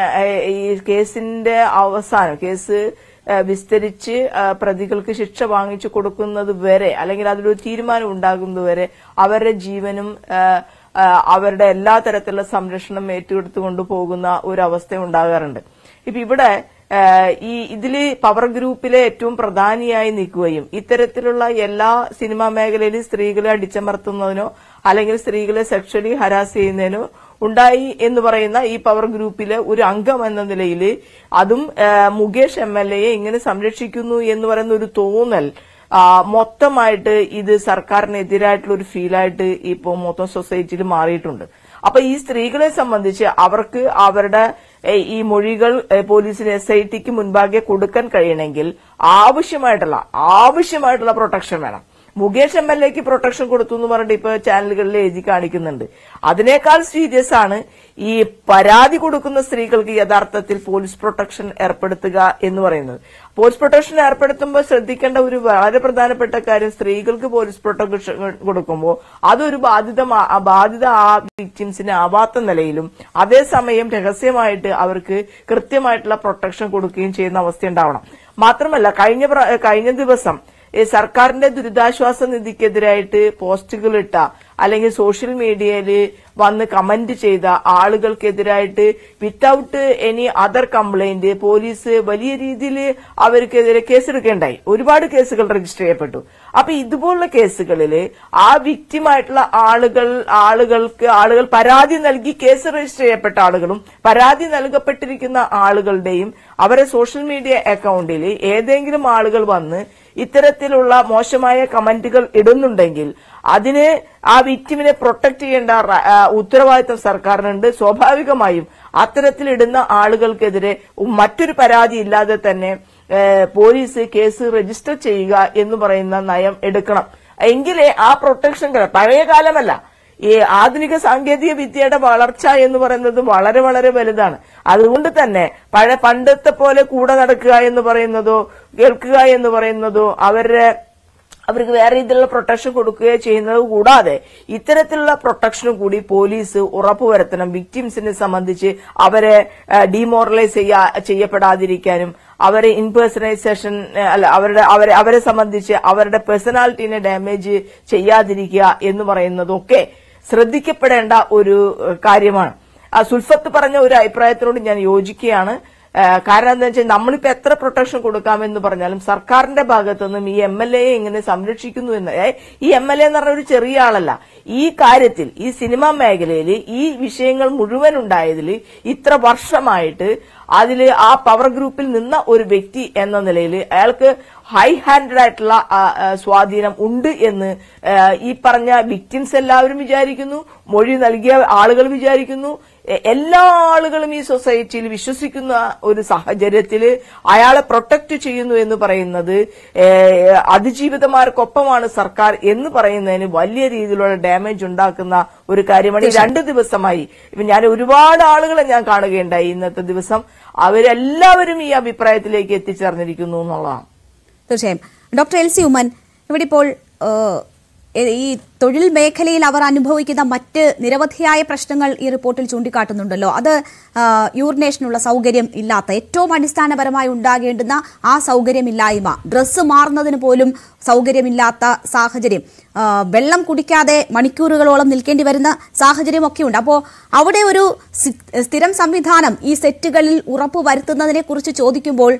[SPEAKER 2] ഈ കേസിന്റെ അവസാനം കേസ് ആ, വിസ്തരിച്ച് ആ, പ്രതികൾക്ക് ശിക്ഷ വാങ്ങിച്ചു കൊടുക്കുന്നത് വരെ അല്ലെങ്കിൽ അതിലൊരു തീരുമാനം ഉണ്ടാകുന്നത് വരെ അവരുടെ ജീവനും ആ, ആ, അവരുടെ എല്ലാ തരത്തിലുള്ള സംരക്ഷണം ഏറ്റെടുത്തുകൊണ്ട് പോകുന്ന ഒരു അവസ്ഥ ഉണ്ടാകാറുണ്ട് ഇപ്പൊ ഇവിടെ ആ, ഈ ഇതില് പവർ ഗ്രൂപ്പിലെ ഏറ്റവും പ്രധാനിയായി നിൽക്കുകയും ഇത്തരത്തിലുള്ള എല്ലാ സിനിമാ മേഖലയിലും സ്ത്രീകളെ അടിച്ചമർത്തുന്നതിനോ അല്ലെങ്കിൽ സ്ത്രീകളെ സെക്ഷലി ഹരാസ് ചെയ്യുന്നതിനോ ഉണ്ടായി എന്ന് പറയുന്ന ഈ പവർ ഗ്രൂപ്പിലെ ഒരു അംഗം എന്ന നിലയിൽ അതും ആ, മുകേഷ് എം എൽ എയെ ഇങ്ങനെ സംരക്ഷിക്കുന്നു എന്ന് പറയുന്ന ഒരു തോന്നൽ ആ, മൊത്തമായിട്ട് ഇത് സർക്കാരിനെതിരായിട്ടുള്ള ഒരു ഫീലായിട്ട് ഇപ്പോൾ മൊത്തം സൊസൈറ്റിയിൽ മാറിയിട്ടുണ്ട് അപ്പൊ ഈ സ്ത്രീകളെ സംബന്ധിച്ച് അവർക്ക് അവരുടെ ഏ, ഈ മൊഴികൾ ഏ, പോലീസിന് എസ് ഐ ടിക്ക് മുൻപാകെ കൊടുക്കാൻ കഴിയണമെങ്കിൽ ആവശ്യമായിട്ടുള്ള ആവശ്യമായിട്ടുള്ള പ്രൊട്ടക്ഷൻ വേണം മുകേഷ് എം എൽ എക്ക് പ്രൊട്ടക്ഷൻ കൊടുത്തു എന്ന് പറഞ്ഞിട്ട് ഇപ്പൊ ചാനലുകളിൽ എഴുതി കാണിക്കുന്നുണ്ട് അതിനേക്കാൾ സീരിയസ് ആണ് ഈ പരാതി കൊടുക്കുന്ന സ്ത്രീകൾക്ക് യഥാർത്ഥത്തിൽ പോലീസ് പ്രൊട്ടക്ഷൻ ഏർപ്പെടുത്തുക എന്ന് പറയുന്നത് പോലീസ് പ്രൊട്ടക്ഷൻ ഏർപ്പെടുത്തുമ്പോൾ ശ്രദ്ധിക്കേണ്ട ഒരു വളരെ പ്രധാനപ്പെട്ട കാര്യം സ്ത്രീകൾക്ക് പോലീസ് പ്രൊട്ടക്ഷൻ കൊടുക്കുമ്പോൾ അതൊരു ബാധ്യത മാ- ആ ബാധ്യത ആ വിക്ടിംസിന് ആവാത്ത നിലയിലും അതേസമയം രഹസ്യമായിട്ട് അവർക്ക് കൃത്യമായിട്ടുള്ള പ്രൊട്ടക്ഷൻ കൊടുക്കുകയും ചെയ്യുന്ന അവസ്ഥ ഉണ്ടാവണം മാത്രമല്ല കഴിഞ്ഞ പ്ര- കഴിഞ്ഞ ദിവസം ഈ സർക്കാരിന്റെ ദുരിതാശ്വാസ നിധിക്കെതിരായിട്ട് പോസ്റ്റുകൾ ഇട്ട അല്ലെങ്കിൽ സോഷ്യൽ മീഡിയയിൽ വന്ന് കമന്റ് ചെയ്ത ആളുകൾക്കെതിരായിട്ട് without any other complaint police വലിയ രീതിയിൽ അവർക്കെതിരെ കേസെടുക്കേണ്ടായി ഒരുപാട് കേസുകൾ രജിസ്റ്റർ ചെയ്യപ്പെട്ടു അപ്പൊ ഇതുപോലുള്ള കേസുകളിൽ ആ വിക്റ്റിമായിട്ടുള്ള ആളുകൾ ആളുകൾക്ക് ആളുകൾ പരാതി നൽകി കേസ് രജിസ്റ്റർ ചെയ്യപ്പെട്ട ആളുകളും പരാതി നൽകപ്പെട്ടിരിക്കുന്ന ആളുകളുടെയും അവരെ സോഷ്യൽ മീഡിയ അക്കൗണ്ടിൽ ഏതെങ്കിലും ആളുകൾ വന്ന് ഇത്തരത്തിലുള്ള മോശമായ കമന്റുകൾ ഇടുന്നുണ്ടെങ്കിൽ അതിന് ആ വിക്ടിമിനെ പ്രൊട്ടക്ട് ചെയ്യേണ്ട റ- ആ, ഉത്തരവാദിത്തം സർക്കാരിനുണ്ട് സ്വാഭാവികമായും അത്തരത്തിലിടുന്ന ആളുകൾക്കെതിരെ മറ്റൊരു പരാതി ഇല്ലാതെ തന്നെ ഏഹ്, പോലീസ് കേസ് രജിസ്റ്റർ ചെയ്യുക എന്ന് പറയുന്ന നയം എടുക്കണം എങ്കിലേ ആ പ്രൊട്ടക്ഷൻ കിട്ട- പഴയ കാലമല്ല ഈ ആധുനിക സാങ്കേതിക വിദ്യയുടെ വളർച്ച എന്ന് പറയുന്നത് വളരെ വളരെ വലുതാണ് അതുകൊണ്ട് തന്നെ പഴയ പണ്ടത്തെ പോലെ കൂടെ നടക്കുക എന്ന് പറയുന്നതോ കേൾക്കുക എന്ന് പറയുന്നതോ അവരുടെ അവർക്ക് വേറെ രീതിയിലുള്ള പ്രൊട്ടക്ഷൻ കൊടുക്കുകയോ ചെയ്യുന്നത് കൂടാതെ ഇത്തരത്തിലുള്ള പ്രൊട്ടക്ഷനും കൂടി പോലീസ് ഉറപ്പുവരുത്തണം വിക്ടിംസിനെ സംബന്ധിച്ച് അവരെ ഡിമോറലൈസ് ചെയ്യാ ചെയ്യപ്പെടാതിരിക്കാനും അവരെ ഇൻപേഴ്സണൈസേഷൻ അല്ല അവരുടെ അവരെ അവരെ സംബന്ധിച്ച് അവരുടെ പേഴ്സണാലിറ്റീനെ ഡാമേജ് ചെയ്യാതിരിക്കുക എന്ന് പറയുന്നതൊക്കെ ശ്രദ്ധിക്കപ്പെടേണ്ട ഒരു ഏഹ്, കാര്യമാണ് ആ സുൽഫത്ത് പറഞ്ഞ ഒരു അഭിപ്രായത്തിനോട് ഞാൻ യോജിക്കുകയാണ് ഏഹ്, കാരണം എന്താ വെച്ചാൽ നമ്മളിപ്പോ എത്ര പ്രൊട്ടക്ഷൻ കൊടുക്കാമെന്ന് പറഞ്ഞാലും സർക്കാരിന്റെ ഭാഗത്തു നിന്നും ഈ എം എൽ എയെ എങ്ങനെ സംരക്ഷിക്കുന്നു എന്ന് ഏ, ഈ എം എൽ എ എന്ന് പറഞ്ഞ ഒരു ചെറിയ ആളല്ല ഈ കാര്യത്തിൽ ഈ സിനിമാ മേഖലയിൽ ഈ വിഷയങ്ങൾ മുഴുവൻ ഉണ്ടായതിൽ ഇത്ര വർഷമായിട്ട് അതിൽ ആ പവർ ഗ്രൂപ്പിൽ നിന്ന ഒരു വ്യക്തി എന്ന നിലയിൽ അയാൾക്ക് ഹൈ ഹാൻഡഡ് ആയിട്ടുള്ള ആ, ആ, സ്വാധീനം ഉണ്ട് എന്ന് ആ, ഈ പറഞ്ഞ വിക്ടിംസ് എല്ലാവരും വിചാരിക്കുന്നു മൊഴി നൽകിയ ആളുകൾ വിചാരിക്കുന്നു എ- എല്ലാ ആളുകളും ഈ സൊസൈറ്റിയിൽ വിശ്വസിക്കുന്ന ഒരു സാഹചര്യത്തിൽ അയാളെ പ്രൊട്ടക്ട് ചെയ്യുന്നു എന്ന് പറയുന്നത് ഏ, അതിജീവിതമാർക്കൊപ്പമാണ് സർക്കാർ എന്ന് പറയുന്നതിന് വലിയ രീതിയിലുള്ള ഡാമേജ് ഉണ്ടാക്കുന്ന ഒരു കാര്യമാണ് ഈ രണ്ട് ദിവസമായി ഇപ്പൊ ഞാൻ ഒരുപാട് ആളുകളെ ഞാൻ കാണുകയുണ്ടായി ഇന്നത്തെ ദിവസം അവരെല്ലാവരും ഈ അഭിപ്രായത്തിലേക്ക് എത്തിച്ചേർന്നിരിക്കുന്നു എന്നുള്ളതാണ്
[SPEAKER 1] തീർച്ചയായും ഡോക്ടർ എൽ സി ഉമ്മൻ ഇവിടെ ഇപ്പോൾ ഏഹ്, എ- ഈ തൊഴിൽ മേഖലയിൽ അവർ അനുഭവിക്കുന്ന മറ്റ് നിരവധിയായ പ്രശ്നങ്ങൾ ഈ റിപ്പോർട്ടിൽ ചൂണ്ടിക്കാട്ടുന്നുണ്ടല്ലോ അത് ആ, യൂറിനേഷനുള്ള സൗകര്യം ഇല്ലാത്ത ഏറ്റവും അടിസ്ഥാനപരമായി ഉണ്ടാകേണ്ടുന്ന ആ സൗകര്യമില്ലായ്മ ഡ്രസ്സ് മാറുന്നതിന് പോലും സൗകര്യമില്ലാത്ത സാഹചര്യം ആ, വെള്ളം കുടിക്കാതെ മണിക്കൂറുകളോളം നിൽക്കേണ്ടി വരുന്ന സാഹചര്യമൊക്കെ ഉണ്ട് അപ്പോൾ അവിടെ ഒരു സി- സ്ഥിരം സംവിധാനം ഈ സെറ്റുകളിൽ ഉറപ്പ് വരുത്തുന്നതിനെ കുറിച്ച് ചോദിക്കുമ്പോൾ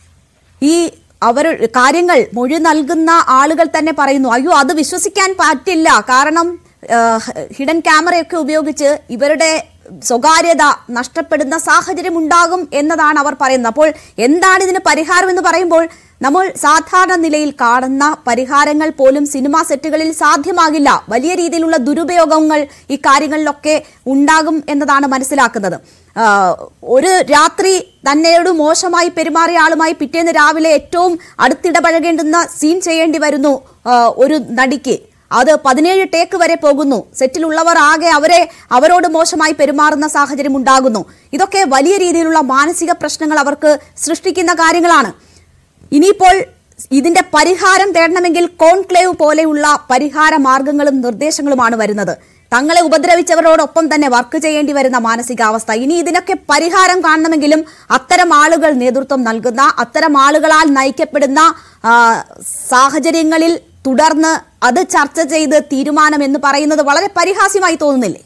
[SPEAKER 1] ഈ അവർ കാര്യങ്ങൾ മൊഴി നൽകുന്ന ആളുകൾ തന്നെ പറയുന്നു അയ്യോ അത് വിശ്വസിക്കാൻ പറ്റില്ല കാരണം ഹിഡൻ ക്യാമറയൊക്കെ ഉപയോഗിച്ച് ഇവരുടെ സ്വകാര്യത നഷ്ടപ്പെടുന്ന സാഹചര്യം ഉണ്ടാകും എന്നതാണ് അവർ പറയുന്നത് അപ്പോൾ എന്താണ് ഇതിന് പരിഹാരം എന്ന് പറയുമ്പോൾ നമ്മൾ സാധാരണ നിലയിൽ കാണുന്ന പരിഹാരങ്ങൾ പോലും സിനിമാ സെറ്റുകളിൽ സാധ്യമാകില്ല വലിയ രീതിയിലുള്ള ദുരുപയോഗങ്ങൾ ഈ കാര്യങ്ങളിലൊക്കെ ഉണ്ടാകും എന്നതാണ് മനസ്സിലാക്കുന്നത് ആ, ഒരു രാത്രി തന്നെയോട് മോശമായി പെരുമാറിയ ആളുമായി പിറ്റേന്ന് രാവിലെ ഏറ്റവും അടുത്തിടപഴകേണ്ടുന്ന സീൻ ചെയ്യേണ്ടി വരുന്നു ആ, ഒരു നടിക്ക് അത് പതിനേഴ് ടേക്ക് വരെ പോകുന്നു സെറ്റിലുള്ളവർ ആകെ അവരെ അവരോട് മോശമായി പെരുമാറുന്ന സാഹചര്യം ഉണ്ടാകുന്നു ഇതൊക്കെ വലിയ രീതിയിലുള്ള മാനസിക പ്രശ്നങ്ങൾ അവർക്ക് സൃഷ്ടിക്കുന്ന കാര്യങ്ങളാണ് ഇനിയിപ്പോൾ ഇതിന്റെ പരിഹാരം തേടണമെങ്കിൽ കോൺക്ലേവ് പോലെയുള്ള പരിഹാര മാർഗങ്ങളും നിർദ്ദേശങ്ങളുമാണ് വരുന്നത് തങ്ങളെ ഉപദ്രവിച്ചവരോടൊപ്പം തന്നെ വർക്ക് ചെയ്യേണ്ടി വരുന്ന മാനസികാവസ്ഥ ഇനി ഇതിനൊക്കെ പരിഹാരം കാണണമെങ്കിലും അത്തരം ആളുകൾ നേതൃത്വം നൽകുന്ന അത്തരം ആളുകളാൽ നയിക്കപ്പെടുന്ന ആ, സാഹചര്യങ്ങളിൽ തുടർന്ന് അത് ചർച്ച ചെയ്ത് തീരുമാനം എന്ന് പറയുന്നത് വളരെ പരിഹാസ്യമായി തോന്നുന്നില്ലേ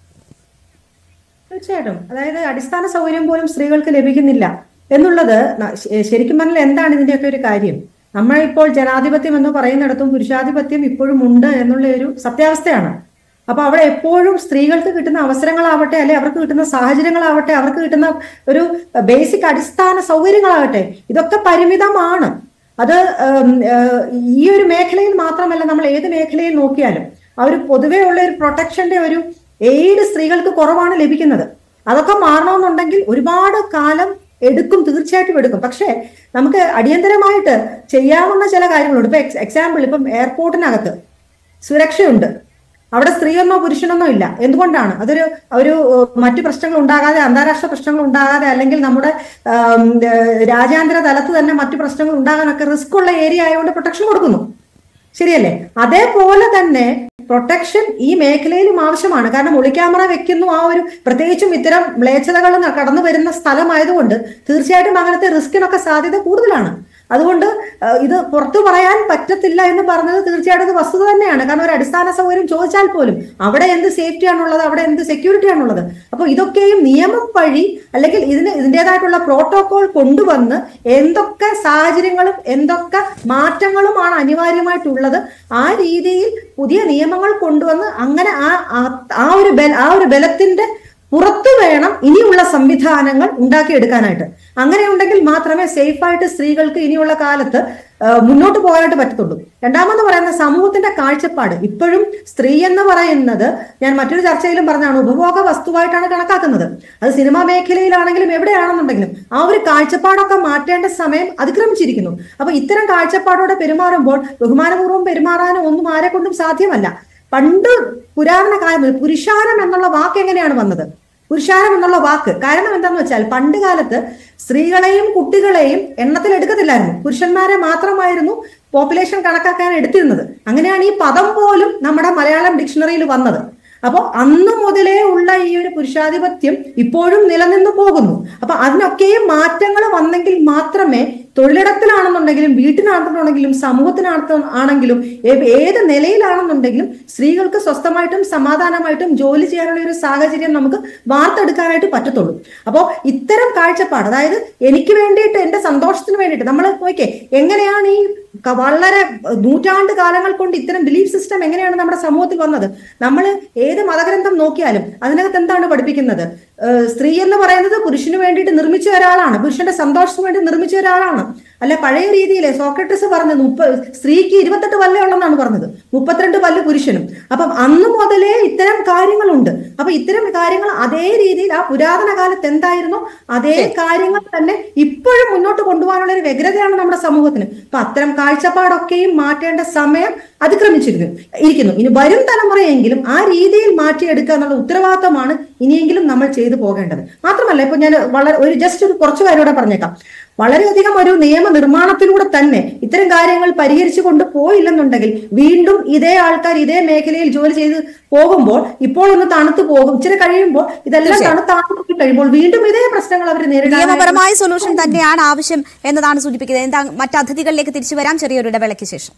[SPEAKER 3] തീർച്ചയായിട്ടും അതായത് അടിസ്ഥാന സൗകര്യം പോലും സ്ത്രീകൾക്ക് ലഭിക്കുന്നില്ല എന്നുള്ളത് ന- ശ- ശരിക്കും പറഞ്ഞാൽ എന്താണ് ഇതിന്റെയൊക്കെ ഒരു കാര്യം നമ്മളിപ്പോൾ ജനാധിപത്യം എന്ന് പറയുന്നിടത്തും പുരുഷാധിപത്യം ഇപ്പോഴും ഉണ്ട് എന്നുള്ള ഒരു സത്യാവസ്ഥയാണ് അപ്പൊ അവിടെ എപ്പോഴും സ്ത്രീകൾക്ക് കിട്ടുന്ന അവസരങ്ങളാവട്ടെ അല്ലെ അവർക്ക് കിട്ടുന്ന സാഹചര്യങ്ങളാവട്ടെ അവർക്ക് കിട്ടുന്ന ഒരു ബേസിക് അടിസ്ഥാന സൗകര്യങ്ങളാവട്ടെ ഇതൊക്കെ പരിമിതമാണ് അത് ഉം, ഏഹ്, ഈ ഒരു മേഖലയിൽ മാത്രമല്ല നമ്മൾ ഏത് മേഖലയിൽ നോക്കിയാലും ആ ഒരു പൊതുവേ ഉള്ള ഒരു പ്രൊട്ടക്ഷന്റെ ഒരു എയ്ഡ് സ്ത്രീകൾക്ക് കുറവാണ് ലഭിക്കുന്നത് അതൊക്കെ മാറണമെന്നുണ്ടെങ്കിൽ ഒരുപാട് കാലം എടുക്കും തീർച്ചയായിട്ടും എടുക്കും പക്ഷേ നമുക്ക് അടിയന്തരമായിട്ട് ചെയ്യാവുന്ന ചില കാര്യങ്ങളുണ്ട് ഇപ്പൊ എക്സാമ്പിൾ ഇപ്പം എയർപോർട്ടിനകത്ത് സുരക്ഷയുണ്ട് അവിടെ സ്ത്രീയെന്നോ പുരുഷനെന്നോ ഇല്ല എന്തുകൊണ്ടാണ് അതൊരു ഒരു ഏഹ്, മറ്റു പ്രശ്നങ്ങൾ ഉണ്ടാകാതെ അന്താരാഷ്ട്ര പ്രശ്നങ്ങൾ ഉണ്ടാകാതെ അല്ലെങ്കിൽ നമ്മുടെ ആം, ഏഹ്, രാജ്യാന്തര തലത്ത് തന്നെ മറ്റു പ്രശ്നങ്ങൾ ഉണ്ടാകാനൊക്കെ റിസ്ക് ഉള്ള ഏരിയ ആയതുകൊണ്ട് പ്രൊട്ടക്ഷൻ കൊടുക്കുന്നു ശരിയല്ലേ അതേപോലെ തന്നെ പ്രൊട്ടക്ഷൻ ഈ മേഖലയിലും ആവശ്യമാണ് കാരണം ഒളിക്യാമറ വെക്കുന്നു ആ ഒരു പ്രത്യേകിച്ചും ഇത്തരം മ്ലേച്ഛതകൾ കടന്നു വരുന്ന സ്ഥലമായതുകൊണ്ട് തീർച്ചയായിട്ടും അങ്ങനത്തെ റിസ്കിനൊക്കെ സാധ്യത കൂടുതലാണ് അതുകൊണ്ട് ഏഹ്, ഇത് പുറത്തു പറയാൻ പറ്റത്തില്ല എന്ന് പറഞ്ഞത് തീർച്ചയായിട്ടും ഇത് വസ്തുത തന്നെയാണ് കാരണം ഒരു അടിസ്ഥാന സൗകര്യം ചോദിച്ചാൽ പോലും അവിടെ എന്ത് സേഫ്റ്റി ആണുള്ളത് അവിടെ എന്ത് സെക്യൂരിറ്റി ആണുള്ളത് അപ്പൊ ഇതൊക്കെയും നിയമം വഴി അല്ലെങ്കിൽ ഇതിന് ഇതിൻ്റെതായിട്ടുള്ള പ്രോട്ടോകോൾ കൊണ്ടുവന്ന് എന്തൊക്കെ സാഹചര്യങ്ങളും എന്തൊക്കെ മാറ്റങ്ങളുമാണ് അനിവാര്യമായിട്ടുള്ളത് ആ രീതിയിൽ പുതിയ നിയമങ്ങൾ കൊണ്ടുവന്ന് അങ്ങനെ ആ ആ- ആ ഒരു ബല ആ ഒരു ബലത്തിന്റെ പുറത്തു വേണം ഇനിയുള്ള സംവിധാനങ്ങൾ ഉണ്ടാക്കിയെടുക്കാനായിട്ട് അങ്ങനെ ഉണ്ടെങ്കിൽ മാത്രമേ സേഫായിട്ട് സ്ത്രീകൾക്ക് ഇനിയുള്ള കാലത്ത് ആ, മുന്നോട്ട് പോകാനായിട്ട് പറ്റത്തുള്ളൂ രണ്ടാമെന്ന് പറയുന്ന സമൂഹത്തിന്റെ കാഴ്ചപ്പാട് ഇപ്പോഴും സ്ത്രീ എന്ന് പറയുന്നത് ഞാൻ മറ്റൊരു ചർച്ചയിലും പറഞ്ഞാണ് ഉപഭോഗ വസ്തുവായിട്ടാണ് കണക്കാക്കുന്നത് അത് സിനിമാ മേഖലയിലാണെങ്കിലും എവിടെയാണെന്നുണ്ടെങ്കിലും ആ ഒരു കാഴ്ചപ്പാടൊക്കെ മാറ്റേണ്ട സമയം അതിക്രമിച്ചിരിക്കുന്നു അപ്പൊ ഇത്തരം കാഴ്ചപ്പാടോടെ പെരുമാറുമ്പോൾ ബഹുമാനപൂർവ്വം പെരുമാറാനും ഒന്നും ആരെ കൊണ്ടും സാധ്യമല്ല പണ്ട് പുരാതന കാലം മുതൽ പുരുഷാരം എന്നുള്ള വാക്ക് എങ്ങനെയാണ് വന്നത് പുരുഷാരം എന്നുള്ള വാക്ക് കാരണം എന്താന്ന് വെച്ചാൽ പണ്ട് കാലത്ത് സ്ത്രീകളെയും കുട്ടികളെയും എണ്ണത്തിൽ എടുക്കത്തില്ലായിരുന്നു പുരുഷന്മാരെ മാത്രമായിരുന്നു പോപ്പുലേഷൻ കണക്കാക്കാൻ എടുത്തിരുന്നത് അങ്ങനെയാണ് ഈ പദം പോലും നമ്മുടെ മലയാളം ഡിക്ഷണറിയിൽ വന്നത് അപ്പോൾ അന്ന് മുതലേ ഉള്ള ഈ ഒരു പുരുഷാധിപത്യം ഇപ്പോഴും നിലനിന്ന് പോകുന്നു അപ്പൊ അതിനൊക്കെയും മാറ്റങ്ങൾ വന്നെങ്കിൽ മാത്രമേ തൊഴിലിടത്തിലാണെന്നുണ്ടെങ്കിലും വീട്ടിലാണെന്നുണ്ടെങ്കിലും സമൂഹത്തിനകത്ത് ആണെങ്കിലും ഏ- ഏത് നിലയിലാണെന്നുണ്ടെങ്കിലും സ്ത്രീകൾക്ക് സ്വസ്ഥമായിട്ടും സമാധാനമായിട്ടും ജോലി ചെയ്യാനുള്ള ഒരു സാഹചര്യം നമുക്ക് വാർത്തെടുക്കാനായിട്ട് പറ്റത്തുള്ളൂ അപ്പോൾ ഇത്തരം കാഴ്ചപ്പാട് അതായത് എനിക്ക് വേണ്ടിയിട്ട് എന്റെ സന്തോഷത്തിന് വേണ്ടിയിട്ട് നമ്മൾ നോക്കിയേ എങ്ങനെയാണ് ഈ ക- വളരെ നൂറ്റാണ്ട് കാലങ്ങൾ കൊണ്ട് ഇത്തരം ബിലീഫ് സിസ്റ്റം എങ്ങനെയാണ് നമ്മുടെ സമൂഹത്തിൽ വന്നത് നമ്മൾ ഏത് മതഗ്രന്ഥം നോക്കിയാലും അതിനകത്ത് എന്താണ് പഠിപ്പിക്കുന്നത് ഏഹ് സ്ത്രീ എന്ന് പറയുന്നത് പുരുഷന് വേണ്ടിയിട്ട് നിർമ്മിച്ച ഒരാളാണ് പുരുഷന്റെ സന്തോഷത്തിന് വേണ്ടി നിർമ്മിച്ച ഒരാളാണ് അല്ല പഴയ രീതിയിലെ സോക്രട്ടിസ് പറഞ്ഞത് മുപ്പ സ്ത്രീക്ക് ഇരുപത്തെട്ട് പല്ലേ ഉള്ളെന്നാണ് പറഞ്ഞത് മുപ്പത്തിരണ്ട് പല്ല് പുരുഷനും അപ്പം അന്ന് മുതലേ ഇത്തരം കാര്യങ്ങളുണ്ട് അപ്പൊ ഇത്തരം കാര്യങ്ങൾ അതേ രീതിയിൽ ആ പുരാതന കാലത്ത് എന്തായിരുന്നോ അതേ കാര്യങ്ങൾ തന്നെ ഇപ്പോഴും മുന്നോട്ട് കൊണ്ടുപോകാനുള്ള ഒരു വ്യഗ്രതയാണ് നമ്മുടെ സമൂഹത്തിന് അപ്പൊ അത്തരം കാഴ്ചപ്പാടൊക്കെയും മാറ്റേണ്ട സമയം അതിക്രമിച്ചിരിക്കുന്നു ഇരിക്കുന്നു ഇനി വരും തലമുറയെങ്കിലും ആ രീതിയിൽ മാറ്റിയെടുക്കുക എന്നുള്ള ഉത്തരവാദിത്തമാണ് ഇനിയെങ്കിലും നമ്മൾ ചെയ്തു ചെയ്തു പോകേണ്ടത് മാത്രമല്ല ഇപ്പൊ ഞാൻ വളരെ ഒരു ജസ്റ്റ് ഒരു കുറച്ചു കാര്യം കൂടെ പറഞ്ഞേക്കാം വളരെയധികം ഒരു നിയമ നിർമ്മാണത്തിലൂടെ തന്നെ ഇത്തരം കാര്യങ്ങൾ പരിഹരിച്ചു കൊണ്ട് പോയില്ലെന്നുണ്ടെങ്കിൽ വീണ്ടും ഇതേ ആൾക്കാർ ഇതേ മേഖലയിൽ ജോലി ചെയ്ത് പോകുമ്പോൾ ഇപ്പോൾ ഒന്ന് തണുത്തു പോകും ഇച്ചിരി കഴിയുമ്പോൾ ഇതെല്ലാം തണുത്താണു കഴിയുമ്പോൾ വീണ്ടും ഇതേ പ്രശ്നങ്ങൾ അവർ നേരിടാൻ
[SPEAKER 1] നിയമപരമായ സൊല്യൂഷൻ തന്നെയാണ് ആവശ്യം എന്നതാണ് സൂചിപ്പിക്കുന്നത് എന്താ മറ്റ് അതിഥികളിലേക്ക് തിരിച്ചു വരാം ചെറിയൊരു ഇടവേളയ്ക്ക് ശേഷം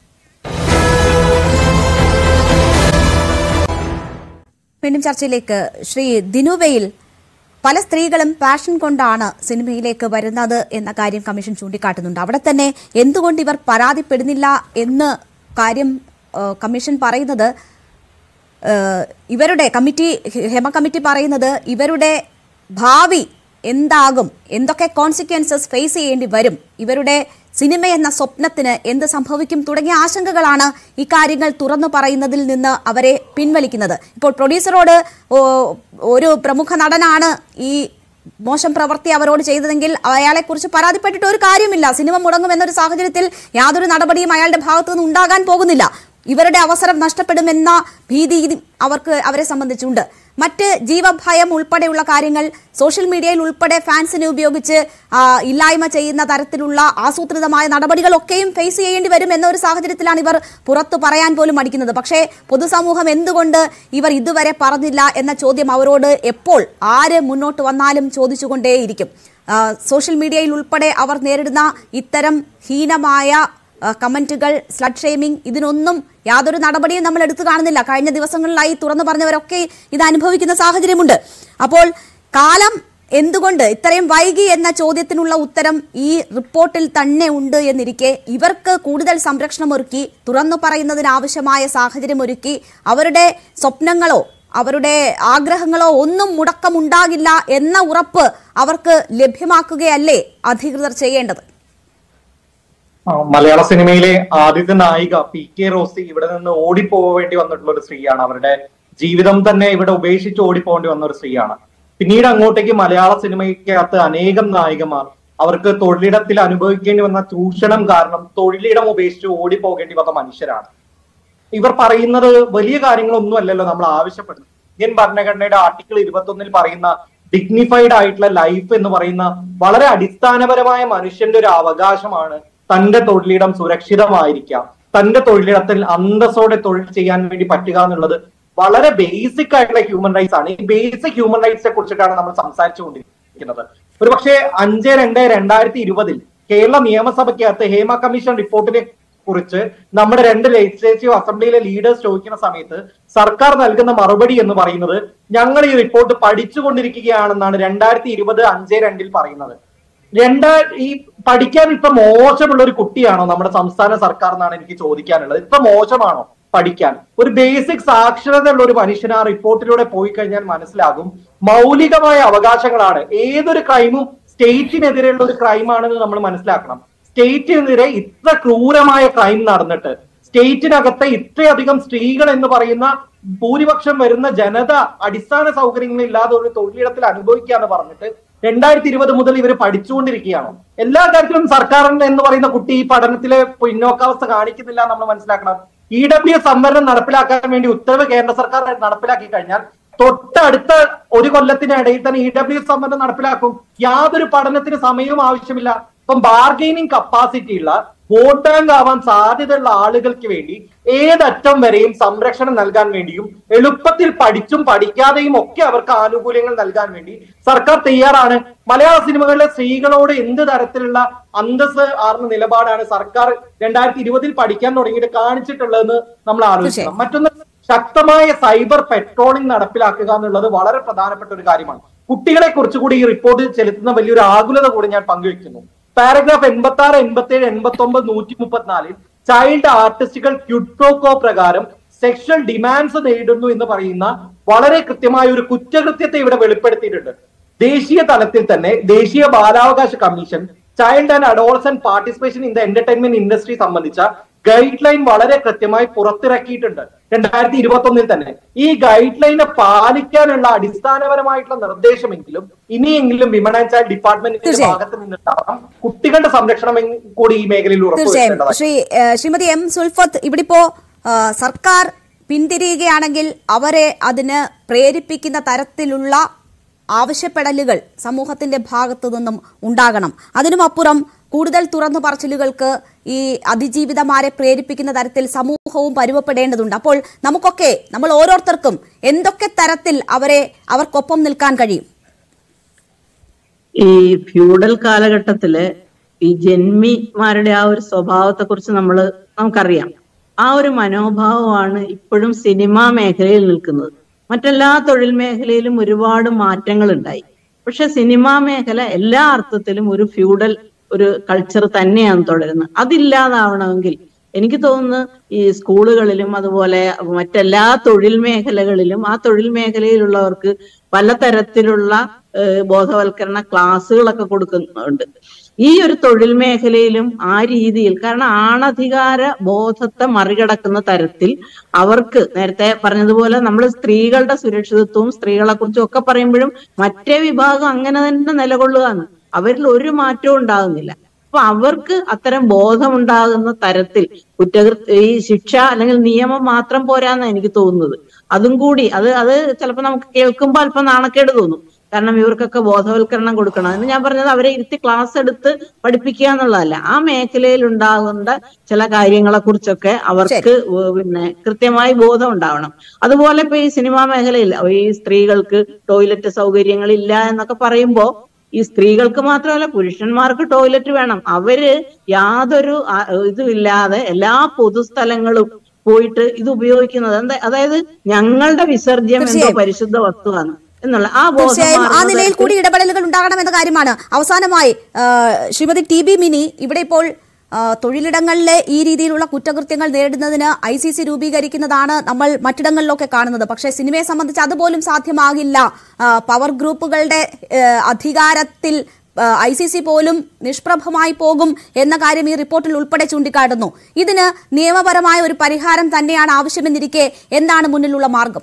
[SPEAKER 1] വീണ്ടും ചർച്ചയിലേക്ക് ശ്രീ ദിനുവയിൽ പല സ്ത്രീകളും പാഷൻ കൊണ്ടാണ് സിനിമയിലേക്ക് വരുന്നത് എന്ന കാര്യം കമ്മീഷൻ ചൂണ്ടിക്കാട്ടുന്നുണ്ട് അവിടെ തന്നെ എന്തുകൊണ്ട് ഇവർ പരാതിപ്പെടുന്നില്ല എന്ന് കാര്യം ആ, കമ്മീഷൻ പറയുന്നത് ഏഹ് ഇവരുടെ കമ്മിറ്റി ഹെമ കമ്മിറ്റി പറയുന്നത് ഇവരുടെ ഭാവി എന്താകും എന്തൊക്കെ കോൺസിക്വൻസസ് ഫേസ് ചെയ്യേണ്ടി വരും ഇവരുടെ സിനിമ എന്ന സ്വപ്നത്തിന് എന്ത് സംഭവിക്കും തുടങ്ങിയ ആശങ്കകളാണ് ഇക്കാര്യങ്ങൾ തുറന്നു പറയുന്നതിൽ നിന്ന് അവരെ പിൻവലിക്കുന്നത് ഇപ്പോൾ പ്രൊഡ്യൂസറോട് ഓ- ഒരു പ്രമുഖ നടനാണ് ഈ മോശം പ്രവൃത്തി അവരോട് ചെയ്തതെങ്കിൽ അയാളെക്കുറിച്ച് പരാതിപ്പെട്ടിട്ട് ഒരു കാര്യമില്ല സിനിമ മുടങ്ങുമെന്നൊരു സാഹചര്യത്തിൽ യാതൊരു നടപടിയും അയാളുടെ ഭാഗത്തു നിന്ന് ഉണ്ടാകാൻ പോകുന്നില്ല ഇവരുടെ അവസരം നഷ്ടപ്പെടുമെന്ന ഭീതി ഇത് അവർക്ക് അവരെ സംബന്ധിച്ചുണ്ട് മറ്റ് ജീവഭയം ഉൾപ്പെടെയുള്ള കാര്യങ്ങൾ സോഷ്യൽ മീഡിയയിൽ ഉൾപ്പെടെ ഫാൻസിനെ ഉപയോഗിച്ച് ആ, ഇല്ലായ്മ ചെയ്യുന്ന തരത്തിലുള്ള ആസൂത്രിതമായ നടപടികളൊക്കെയും ഫേസ് ചെയ്യേണ്ടി വരും എന്നൊരു സാഹചര്യത്തിലാണ് ഇവർ പുറത്തു പറയാൻ പോലും മടിക്കുന്നത് പക്ഷേ പൊതുസമൂഹം എന്തുകൊണ്ട് ഇവർ ഇതുവരെ പറഞ്ഞില്ല എന്ന ചോദ്യം അവരോട് എപ്പോൾ ആര് മുന്നോട്ട് വന്നാലും ചോദിച്ചുകൊണ്ടേയിരിക്കും ആ, സോഷ്യൽ മീഡിയയിൽ ഉൾപ്പെടെ അവർ നേരിടുന്ന ഇത്തരം ഹീനമായ ആ, കമന്റുകൾ സ്ലഡ് ഷെയ്മിംഗ് ഇതിനൊന്നും യാതൊരു നടപടിയും നമ്മൾ എടുത്തു കാണുന്നില്ല കഴിഞ്ഞ ദിവസങ്ങളിലായി തുറന്നു പറഞ്ഞവരൊക്കെ ഇത് അനുഭവിക്കുന്ന സാഹചര്യമുണ്ട് അപ്പോൾ കാലം എന്തുകൊണ്ട് ഇത്രയും വൈകി എന്ന ചോദ്യത്തിനുള്ള ഉത്തരം ഈ റിപ്പോർട്ടിൽ തന്നെ ഉണ്ട് എന്നിരിക്കെ ഇവർക്ക് കൂടുതൽ സംരക്ഷണം ഒരുക്കി തുറന്നു പറയുന്നതിന് ആവശ്യമായ സാഹചര്യം ഒരുക്കി അവരുടെ സ്വപ്നങ്ങളോ അവരുടെ ആഗ്രഹങ്ങളോ ഒന്നും മുടക്കമുണ്ടാകില്ല എന്ന ഉറപ്പ് അവർക്ക് ലഭ്യമാക്കുകയല്ലേ അധികൃതർ ചെയ്യേണ്ടത്
[SPEAKER 4] ആ, മലയാള സിനിമയിലെ ആദ്യത്തെ നായിക പി കെ റോസി ഇവിടെ നിന്ന് ഓടിപ്പോവേണ്ടി വന്നിട്ടുള്ള ഒരു സ്ത്രീയാണ് അവരുടെ ജീവിതം തന്നെ ഇവിടെ ഉപേക്ഷിച്ച് ഓടിപ്പോകേണ്ടി വന്ന ഒരു സ്ത്രീയാണ് പിന്നീട് അങ്ങോട്ടേക്ക് മലയാള സിനിമയ്ക്കകത്ത് അനേകം നായികമാർ അവർക്ക് തൊഴിലിടത്തിൽ അനുഭവിക്കേണ്ടി വന്ന ചൂഷണം കാരണം തൊഴിലിടം ഉപേക്ഷിച്ച് ഓടിപ്പോകേണ്ടി വന്ന മനുഷ്യരാണ് ഇവർ പറയുന്നത് വലിയ കാര്യങ്ങളൊന്നും അല്ലല്ലോ നമ്മൾ ആവശ്യപ്പെടുന്നത് ഇന്ത്യൻ ഭരണഘടനയുടെ ആർട്ടിക്കിൾ ഇരുപത്തൊന്നിൽ പറയുന്ന ഡിഗ്നിഫൈഡ് ആയിട്ടുള്ള ലൈഫ് എന്ന് പറയുന്ന വളരെ അടിസ്ഥാനപരമായ മനുഷ്യന്റെ ഒരു അവകാശമാണ് തന്റെ തൊഴിലിടം സുരക്ഷിതമായിരിക്കാം തന്റെ തൊഴിലിടത്തിൽ അന്തസ്സോടെ തൊഴിൽ ചെയ്യാൻ വേണ്ടി പറ്റുക എന്നുള്ളത് വളരെ ബേസിക് ആയിട്ടുള്ള ഹ്യൂമൻ റൈറ്റ്സ് ആണ് ഈ ബേസിക് ഹ്യൂമൻ റൈറ്റ്സിനെ കുറിച്ചിട്ടാണ് നമ്മൾ സംസാരിച്ചുകൊണ്ടിരിക്കുന്നത് ഒരു പക്ഷേ അഞ്ച് രണ്ട് രണ്ടായിരത്തി ഇരുപതിൽ കേരള നിയമസഭയ്ക്കകത്ത് ഹേമ കമ്മീഷൻ റിപ്പോർട്ടിനെ കുറിച്ച് നമ്മുടെ രണ്ട് ലെജിസ്ലേറ്റീവ് അസംബ്ലിയിലെ ലീഡേഴ്സ് ചോദിക്കുന്ന സമയത്ത് സർക്കാർ നൽകുന്ന മറുപടി എന്ന് പറയുന്നത് ഞങ്ങൾ ഈ റിപ്പോർട്ട് പഠിച്ചുകൊണ്ടിരിക്കുകയാണെന്നാണ് രണ്ടായിരത്തി ഇരുപത് അഞ്ച് രണ്ടിൽ പറയുന്നത് രണ്ടാ ഈ പഠിക്കാൻ ഇപ്പൊ മോശമുള്ള ഒരു കുട്ടിയാണോ നമ്മുടെ സംസ്ഥാന സർക്കാർ എന്നാണ് എനിക്ക് ചോദിക്കാനുള്ളത് ഇപ്പൊ മോശമാണോ പഠിക്കാൻ ഒരു ബേസിക് സാക്ഷരത ഉള്ള ഒരു മനുഷ്യൻ ആ റിപ്പോർട്ടിലൂടെ പോയി കഴിഞ്ഞാൽ മനസ്സിലാകും മൗലികമായ അവകാശങ്ങളാണ് ഏതൊരു ക്രൈമും സ്റ്റേറ്റിനെതിരെയുള്ള ഒരു ക്രൈമാണെന്ന് നമ്മൾ മനസ്സിലാക്കണം സ്റ്റേറ്റിനെതിരെ ഇത്ര ക്രൂരമായ ക്രൈം നടന്നിട്ട് സ്റ്റേറ്റിനകത്തെ ഇത്രയധികം സ്ത്രീകൾ എന്ന് പറയുന്ന ഭൂരിപക്ഷം വരുന്ന ജനത അടിസ്ഥാന സൗകര്യങ്ങൾ ഇല്ലാതെ ഒരു തൊഴിലിടത്തിൽ അനുഭവിക്കുക എന്ന് പറഞ്ഞിട്ട് രണ്ടായിരത്തി ഇരുപത് മുതൽ ഇവർ പഠിച്ചുകൊണ്ടിരിക്കുകയാണോ എല്ലാ കാര്യത്തിലും സർക്കാർ എന്ന് പറയുന്ന കുട്ടി ഈ പഠനത്തിലെ പിന്നോക്കാവസ്ഥ കാണിക്കുന്നില്ല നമ്മൾ മനസ്സിലാക്കണം ഇ ഡബ്ല്യു എസ് സംവരണം നടപ്പിലാക്കാൻ വേണ്ടി ഉത്തരവ് കേന്ദ്ര സർക്കാർ നടപ്പിലാക്കി കഴിഞ്ഞാൽ തൊട്ടടുത്ത ഒരു കൊല്ലത്തിനിടയിൽ തന്നെ ഇ ഡബ്ല്യു എസ് സംവരണം നടപ്പിലാക്കും യാതൊരു പഠനത്തിന് സമയവും ആവശ്യമില്ല ഇപ്പം ബാർഗെയിനിങ് കപ്പാസിറ്റി ഉള്ള വോട്ട് ബാങ്ക് ആവാൻ സാധ്യതയുള്ള ആളുകൾക്ക് വേണ്ടി ഏതറ്റം വരെയും സംരക്ഷണം നൽകാൻ വേണ്ടിയും എളുപ്പത്തിൽ പഠിച്ചും പഠിക്കാതെയും ഒക്കെ അവർക്ക് ആനുകൂല്യങ്ങൾ നൽകാൻ വേണ്ടി സർക്കാർ തയ്യാറാണ് മലയാള സിനിമകളിലെ സ്ത്രീകളോട് എന്ത് തരത്തിലുള്ള അന്തസ് ആർന്ന നിലപാടാണ് സർക്കാർ രണ്ടായിരത്തി ഇരുപതിൽ പഠിക്കാൻ തുടങ്ങിയിട്ട് കാണിച്ചിട്ടുള്ളതെന്ന് നമ്മൾ ആലോചിക്കണം മറ്റൊന്ന് ശക്തമായ സൈബർ പെട്രോളിംഗ് നടപ്പിലാക്കുക എന്നുള്ളത് വളരെ പ്രധാനപ്പെട്ട ഒരു കാര്യമാണ് കുട്ടികളെ കുറിച്ചുകൂടി ഈ റിപ്പോർട്ട് ചെലുത്തുന്ന വലിയൊരു ആകുലത കൂടി ഞാൻ പങ്കുവെക്കുന്നു പാരഗ്രാഫ് എൺപത്തി ആറ് എൺപത്തി ഏഴ് എൺപത്തി ഒമ്പത് നൂറ്റി മുപ്പത്തിനാലിൽ ചൈൽഡ് ആർട്ടിസ്റ്റുകൾ ക്യുട്രോക്കോ പ്രകാരം സെക്ഷൽ ഡിമാൻഡ്സ് നേരിടുന്നു എന്ന് പറയുന്ന വളരെ കൃത്യമായ ഒരു കുറ്റകൃത്യത്തെ ഇവിടെ വെളിപ്പെടുത്തിയിട്ടുണ്ട് ദേശീയ തലത്തിൽ തന്നെ ദേശീയ ബാലാവകാശ commission child and adolescent participation in the entertainment industry സംബന്ധിച്ച ഗൈഡ് ലൈൻ വളരെ കൃത്യമായി പുറത്തിറക്കിയിട്ടുണ്ട് രണ്ടായിരത്തി ഇരുപത്തി ഒന്നിൽ തന്നെ ഈ ഗൈഡ് ലൈനെ പാലിക്കാനുള്ള അടിസ്ഥാനപരമായിട്ടുള്ള നിർദ്ദേശമെങ്കിലും ഇനിയെങ്കിലും വിമൻ ആൻഡ് ചൈൽഡ് ഡിപ്പാർട്ട്മെന്റിന്റെ
[SPEAKER 1] തീർച്ചയായും.
[SPEAKER 4] ഭാഗത്ത് നിന്നുണ്ടാവണം കുട്ടികളുടെ സംരക്ഷണം എങ് കൂടി ഈ മേഖലയിൽ
[SPEAKER 1] തീർച്ചയായും
[SPEAKER 4] ഉറപ്പുവരുത്തേണ്ടതാണ്
[SPEAKER 1] ശ്രീ ഏഹ് ശ്രീമതി എം സുൽഫത്ത് ഇവിടിപ്പോ ഏഹ് സർക്കാർ പിന്തിരിയുകയാണെങ്കിൽ അവരെ അതിന് പ്രേരിപ്പിക്കുന്ന തരത്തിലുള്ള ആവശ്യപ്പെടലുകൾ സമൂഹത്തിന്റെ ഭാഗത്തു നിന്നും ഉണ്ടാകണം അതിനുമപ്പുറം കൂടുതൽ തുറന്നു പറച്ചിലുകൾക്ക് ഈ അതിജീവിതമാരെ പ്രേരിപ്പിക്കുന്ന തരത്തിൽ സമൂഹവും പരുവപ്പെടേണ്ടതുണ്ട് അപ്പോൾ നമുക്കൊക്കെ നമ്മൾ ഓരോരുത്തർക്കും എന്തൊക്കെ തരത്തിൽ അവരെ അവർക്കൊപ്പം നിൽക്കാൻ കഴിയും
[SPEAKER 5] ഈ ഫ്യൂഡൽ കാലഘട്ടത്തില് ഈ ജന്മിമാരുടെ ആ ഒരു സ്വഭാവത്തെ കുറിച്ച് നമ്മൾ നമുക്കറിയാം ആ ഒരു മനോഭാവമാണ് ഇപ്പോഴും സിനിമാ മേഖലയിൽ നിൽക്കുന്നത് മറ്റെല്ലാ തൊഴിൽ മേഖലയിലും ഒരുപാട് മാറ്റങ്ങൾ ഉണ്ടായി പക്ഷെ സിനിമാ മേഖല എല്ലാ അർത്ഥത്തിലും ഒരു ഫ്യൂഡൽ ഒരു കൾച്ചർ തന്നെയാണ് തുടരുന്നത് അതില്ലാതാവണമെങ്കിൽ എനിക്ക് തോന്നുന്നു ഈ സ്കൂളുകളിലും അതുപോലെ മറ്റെല്ലാ തൊഴിൽ മേഖലകളിലും ആ തൊഴിൽ മേഖലയിലുള്ളവർക്ക് പലതരത്തിലുള്ള ഏഹ്, ബോധവൽക്കരണ ക്ലാസ്സുകളൊക്കെ കൊടുക്കുന്നുണ്ട് ഈ ഒരു തൊഴിൽ മേഖലയിലും ആ രീതിയിൽ കാരണം ആണധികാര ബോധത്തെ മറികടക്കുന്ന തരത്തിൽ അവർക്ക് നേരത്തെ പറഞ്ഞതുപോലെ നമ്മൾ സ്ത്രീകളുടെ സുരക്ഷിതത്വവും സ്ത്രീകളെ കുറിച്ചും ഒക്കെ പറയുമ്പോഴും മറ്റേ വിഭാഗം അങ്ങനെ തന്നെ നിലകൊള്ളുകയാണ് അവരിൽ ഒരു മാറ്റവും ഉണ്ടാകുന്നില്ല അപ്പൊ അവർക്ക് അത്തരം ബോധമുണ്ടാകുന്ന തരത്തിൽ കുറ്റകൃത്യ ഈ ശിക്ഷ അല്ലെങ്കിൽ നിയമം മാത്രം പോരാന്ന് എനിക്ക് തോന്നുന്നത് അതും കൂടി അത് അത് ചിലപ്പോൾ നമുക്ക് കേൾക്കുമ്പോൾ അല്പം നാണക്കേട് തോന്നും കാരണം ഇവർക്കൊക്കെ ബോധവൽക്കരണം കൊടുക്കണം എന്ന് ഞാൻ പറഞ്ഞത് അവരെ ഇരുത്തി ക്ലാസ് എടുത്ത് പഠിപ്പിക്കുക എന്നുള്ളതല്ല ആ മേഖലയിൽ ഉണ്ടാകുന്ന ചില കാര്യങ്ങളെ കുറിച്ചൊക്കെ അവർക്ക് വ- പിന്നെ കൃത്യമായി ബോധം ഉണ്ടാവണം അതുപോലെ ഇപ്പൊ ഈ സിനിമാ മേഖലയിൽ ഈ സ്ത്രീകൾക്ക് ടോയ്ലറ്റ് സൗകര്യങ്ങളില്ല എന്നൊക്കെ പറയുമ്പോ ഈ സ്ത്രീകൾക്ക് മാത്രമല്ല പുരുഷന്മാർക്ക് ടോയ്ലറ്റ് വേണം അവര് യാതൊരു ആ, ഇതുമില്ലാതെ എല്ലാ പൊതുസ്ഥലങ്ങളും പോയിട്ട് ഇത് ഉപയോഗിക്കുന്നത് എന്താ അതായത് ഞങ്ങളുടെ വിസർജ്യം എന്തോ
[SPEAKER 1] തീർച്ചയായും.
[SPEAKER 5] പരിശുദ്ധ വസ്തുവാണ് എന്നുള്ള ആ ബോധം
[SPEAKER 1] തീർച്ചയായും ആ
[SPEAKER 5] മാറുന്ന
[SPEAKER 1] നിലയിൽ
[SPEAKER 5] തരത്തിൽ
[SPEAKER 1] കൂടി ഇടപെടലുകൾ ഉണ്ടാകണമെന്ന കാര്യമാണ് അവസാനമായി ആ, ശ്രീമതി ടി ബി മിനി ഇവിടെ ഇപ്പോൾ ആ, തൊഴിലിടങ്ങളിലെ ഈ രീതിയിലുള്ള കുറ്റകൃത്യങ്ങൾ നേരിടുന്നതിന് ഐ സി സി രൂപീകരിക്കുന്നതാണ് നമ്മൾ മറ്റിടങ്ങളിലൊക്കെ കാണുന്നത് പക്ഷേ സിനിമയെ സംബന്ധിച്ച് അതുപോലും സാധ്യമാകില്ല ആ, പവർ ഗ്രൂപ്പുകളുടെ ഏ, അധികാരത്തിൽ ഐ സി സി പോലും നിഷ്പ്രഭമായി പോകും എന്ന കാര്യം ഈ റിപ്പോർട്ടിൽ ഉൾപ്പെടെ ചൂണ്ടിക്കാട്ടുന്നു ഇതിന് നിയമപരമായ ഒരു പരിഹാരം തന്നെയാണ് ആവശ്യമെന്നിരിക്കെ എന്താണ് മുന്നിലുള്ള മാർഗം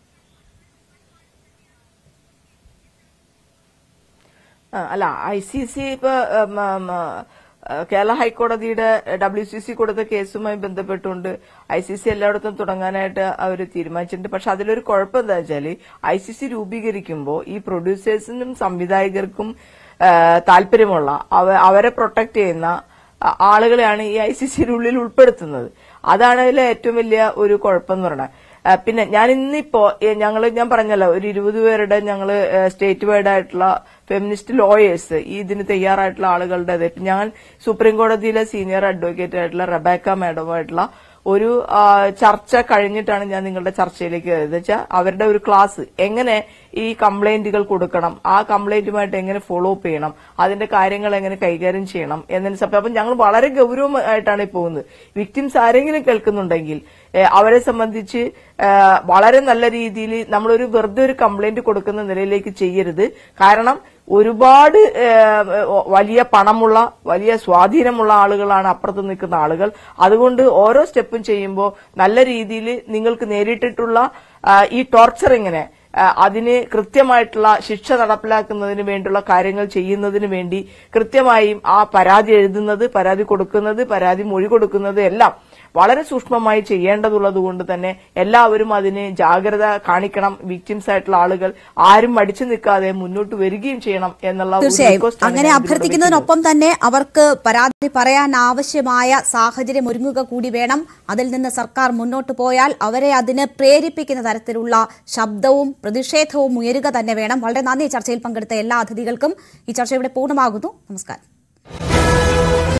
[SPEAKER 2] ആ, അല്ല ഐ സി സി ഇപ്പൊ ഉം, ഉം, ആ, കേരള ഹൈക്കോടതിയുടെ ഡബ്ല്യു സി സി കൊടുത്ത കേസുമായി ബന്ധപ്പെട്ടുകൊണ്ട് ഐ സി സി എല്ലായിടത്തും തുടങ്ങാനായിട്ട് അവർ തീരുമാനിച്ചിട്ടുണ്ട് പക്ഷെ അതിലൊരു കുഴപ്പം എന്താ വെച്ചാല് ഐ സി സി രൂപീകരിക്കുമ്പോൾ ഈ പ്രൊഡ്യൂസേഴ്സിനും സംവിധായകർക്കും ആ, താല്പര്യമുള്ള അവ- അവരെ പ്രൊട്ടക്ട് ചെയ്യുന്ന ആ, ആളുകളെയാണ് ഈ ഐ സി സിയുടെ ഉള്ളിൽ ഉൾപ്പെടുത്തുന്നത് അതാണ് അതിലെ ഏറ്റവും വലിയ ഒരു കുഴപ്പം എന്ന് പറയുന്നത് ആ, പിന്നെ ഞാൻ ഇന്നിപ്പോ ഞങ്ങൾ ഞാൻ പറഞ്ഞല്ലോ ഒരു ഇരുപത് പേരുടെ ഞങ്ങൾ സ്റ്റേറ്റ് വൈഡ് ആയിട്ടുള്ള ഫെമിനിസ്റ്റ് ലോയേഴ്സ് ഈ ഇതിന് തയ്യാറായിട്ടുള്ള ആളുകളുടെ ഞാൻ സുപ്രീം കോടതിയിലെ സീനിയർ അഡ്വക്കേറ്റ് ആയിട്ടുള്ള റബേക്ക മാഡമായിട്ടുള്ള ഒരു ആ, ചർച്ച കഴിഞ്ഞിട്ടാണ് ഞാൻ നിങ്ങളുടെ ചർച്ചയിലേക്ക് വരുന്നത് വെച്ചാൽ അവരുടെ ഒരു ക്ലാസ് എങ്ങനെ ഈ കംപ്ലൈന്റുകൾ കൊടുക്കണം ആ കംപ്ലൈന്റുമായിട്ട് എങ്ങനെ ഫോളോ അപ്പ് ചെയ്യണം അതിന്റെ കാര്യങ്ങൾ എങ്ങനെ കൈകാര്യം ചെയ്യണം എന്നതിന് സപ്പ- അപ്പം ഞങ്ങൾ വളരെ ഗൗരവമായിട്ടാണ് ഈ പോകുന്നത് വിക്ടിംസ് ആരെങ്കിലും കേൾക്കുന്നുണ്ടെങ്കിൽ ഏഹ്, അവരെ സംബന്ധിച്ച് ഏഹ്, വളരെ നല്ല രീതിയിൽ നമ്മളൊരു വെറുതെ ഒരു കംപ്ലൈന്റ് കൊടുക്കുന്ന നിലയിലേക്ക് ചെയ്യരുത് കാരണം ഒരുപാട് ഏഹ്, വലിയ പണമുള്ള വലിയ സ്വാധീനമുള്ള ആളുകളാണ് അപ്പുറത്ത് നിൽക്കുന്ന ആളുകൾ അതുകൊണ്ട് ഓരോ സ്റ്റെപ്പും ചെയ്യുമ്പോൾ നല്ല രീതിയിൽ നിങ്ങൾക്ക് നേരിട്ടിട്ടുള്ള ആ, ഈ ടോർച്ചറിങ്ങിനെ ആ, അതിന് കൃത്യമായിട്ടുള്ള ശിക്ഷ നടപ്പിലാക്കുന്നതിന് വേണ്ടിയുള്ള കാര്യങ്ങൾ ചെയ്യുന്നതിന് വേണ്ടി കൃത്യമായും ആ പരാതി എഴുതുന്നത് പരാതി കൊടുക്കുന്നത് പരാതി മൊഴി കൊടുക്കുന്നത് എല്ലാം വളരെ സൂക്ഷ്മമായി ചെയ്യേണ്ടതുള്ളത് കൊണ്ട് തന്നെ എല്ലാവരും അതിന് ജാഗ്രത കാണിക്കണം വിക്ടിംസ് ആയിട്ടുള്ള ആളുകൾ ആരും മടിച്ചു നിൽക്കാതെ മുന്നോട്ട് വരികയും ചെയ്യണം എന്നുള്ള ഒരു
[SPEAKER 1] തീർച്ചയായും
[SPEAKER 2] request ആണ്
[SPEAKER 1] അങ്ങനെ
[SPEAKER 2] ഞാൻ ഇതിലൂടെ
[SPEAKER 1] അഭ്യർത്ഥിക്കുന്നതിനൊപ്പം തന്നെ അവർക്ക് പരാതി പറയാൻ ആവശ്യമായ സാഹചര്യം ഒരുങ്ങുക കൂടി വേണം അതിൽ നിന്ന് സർക്കാർ മുന്നോട്ട് പോയാൽ അവരെ അതിന് പ്രേരിപ്പിക്കുന്ന തരത്തിലുള്ള ശബ്ദവും പ്രതിഷേധവും ഉയരുക തന്നെ വേണം വളരെ നന്ദി ഈ ചർച്ചയിൽ പങ്കെടുത്ത എല്ലാ അതിഥികൾക്കും ഈ ചർച്ച ഇവിടെ പൂർണ്ണമാകുന്നു നമസ്കാരം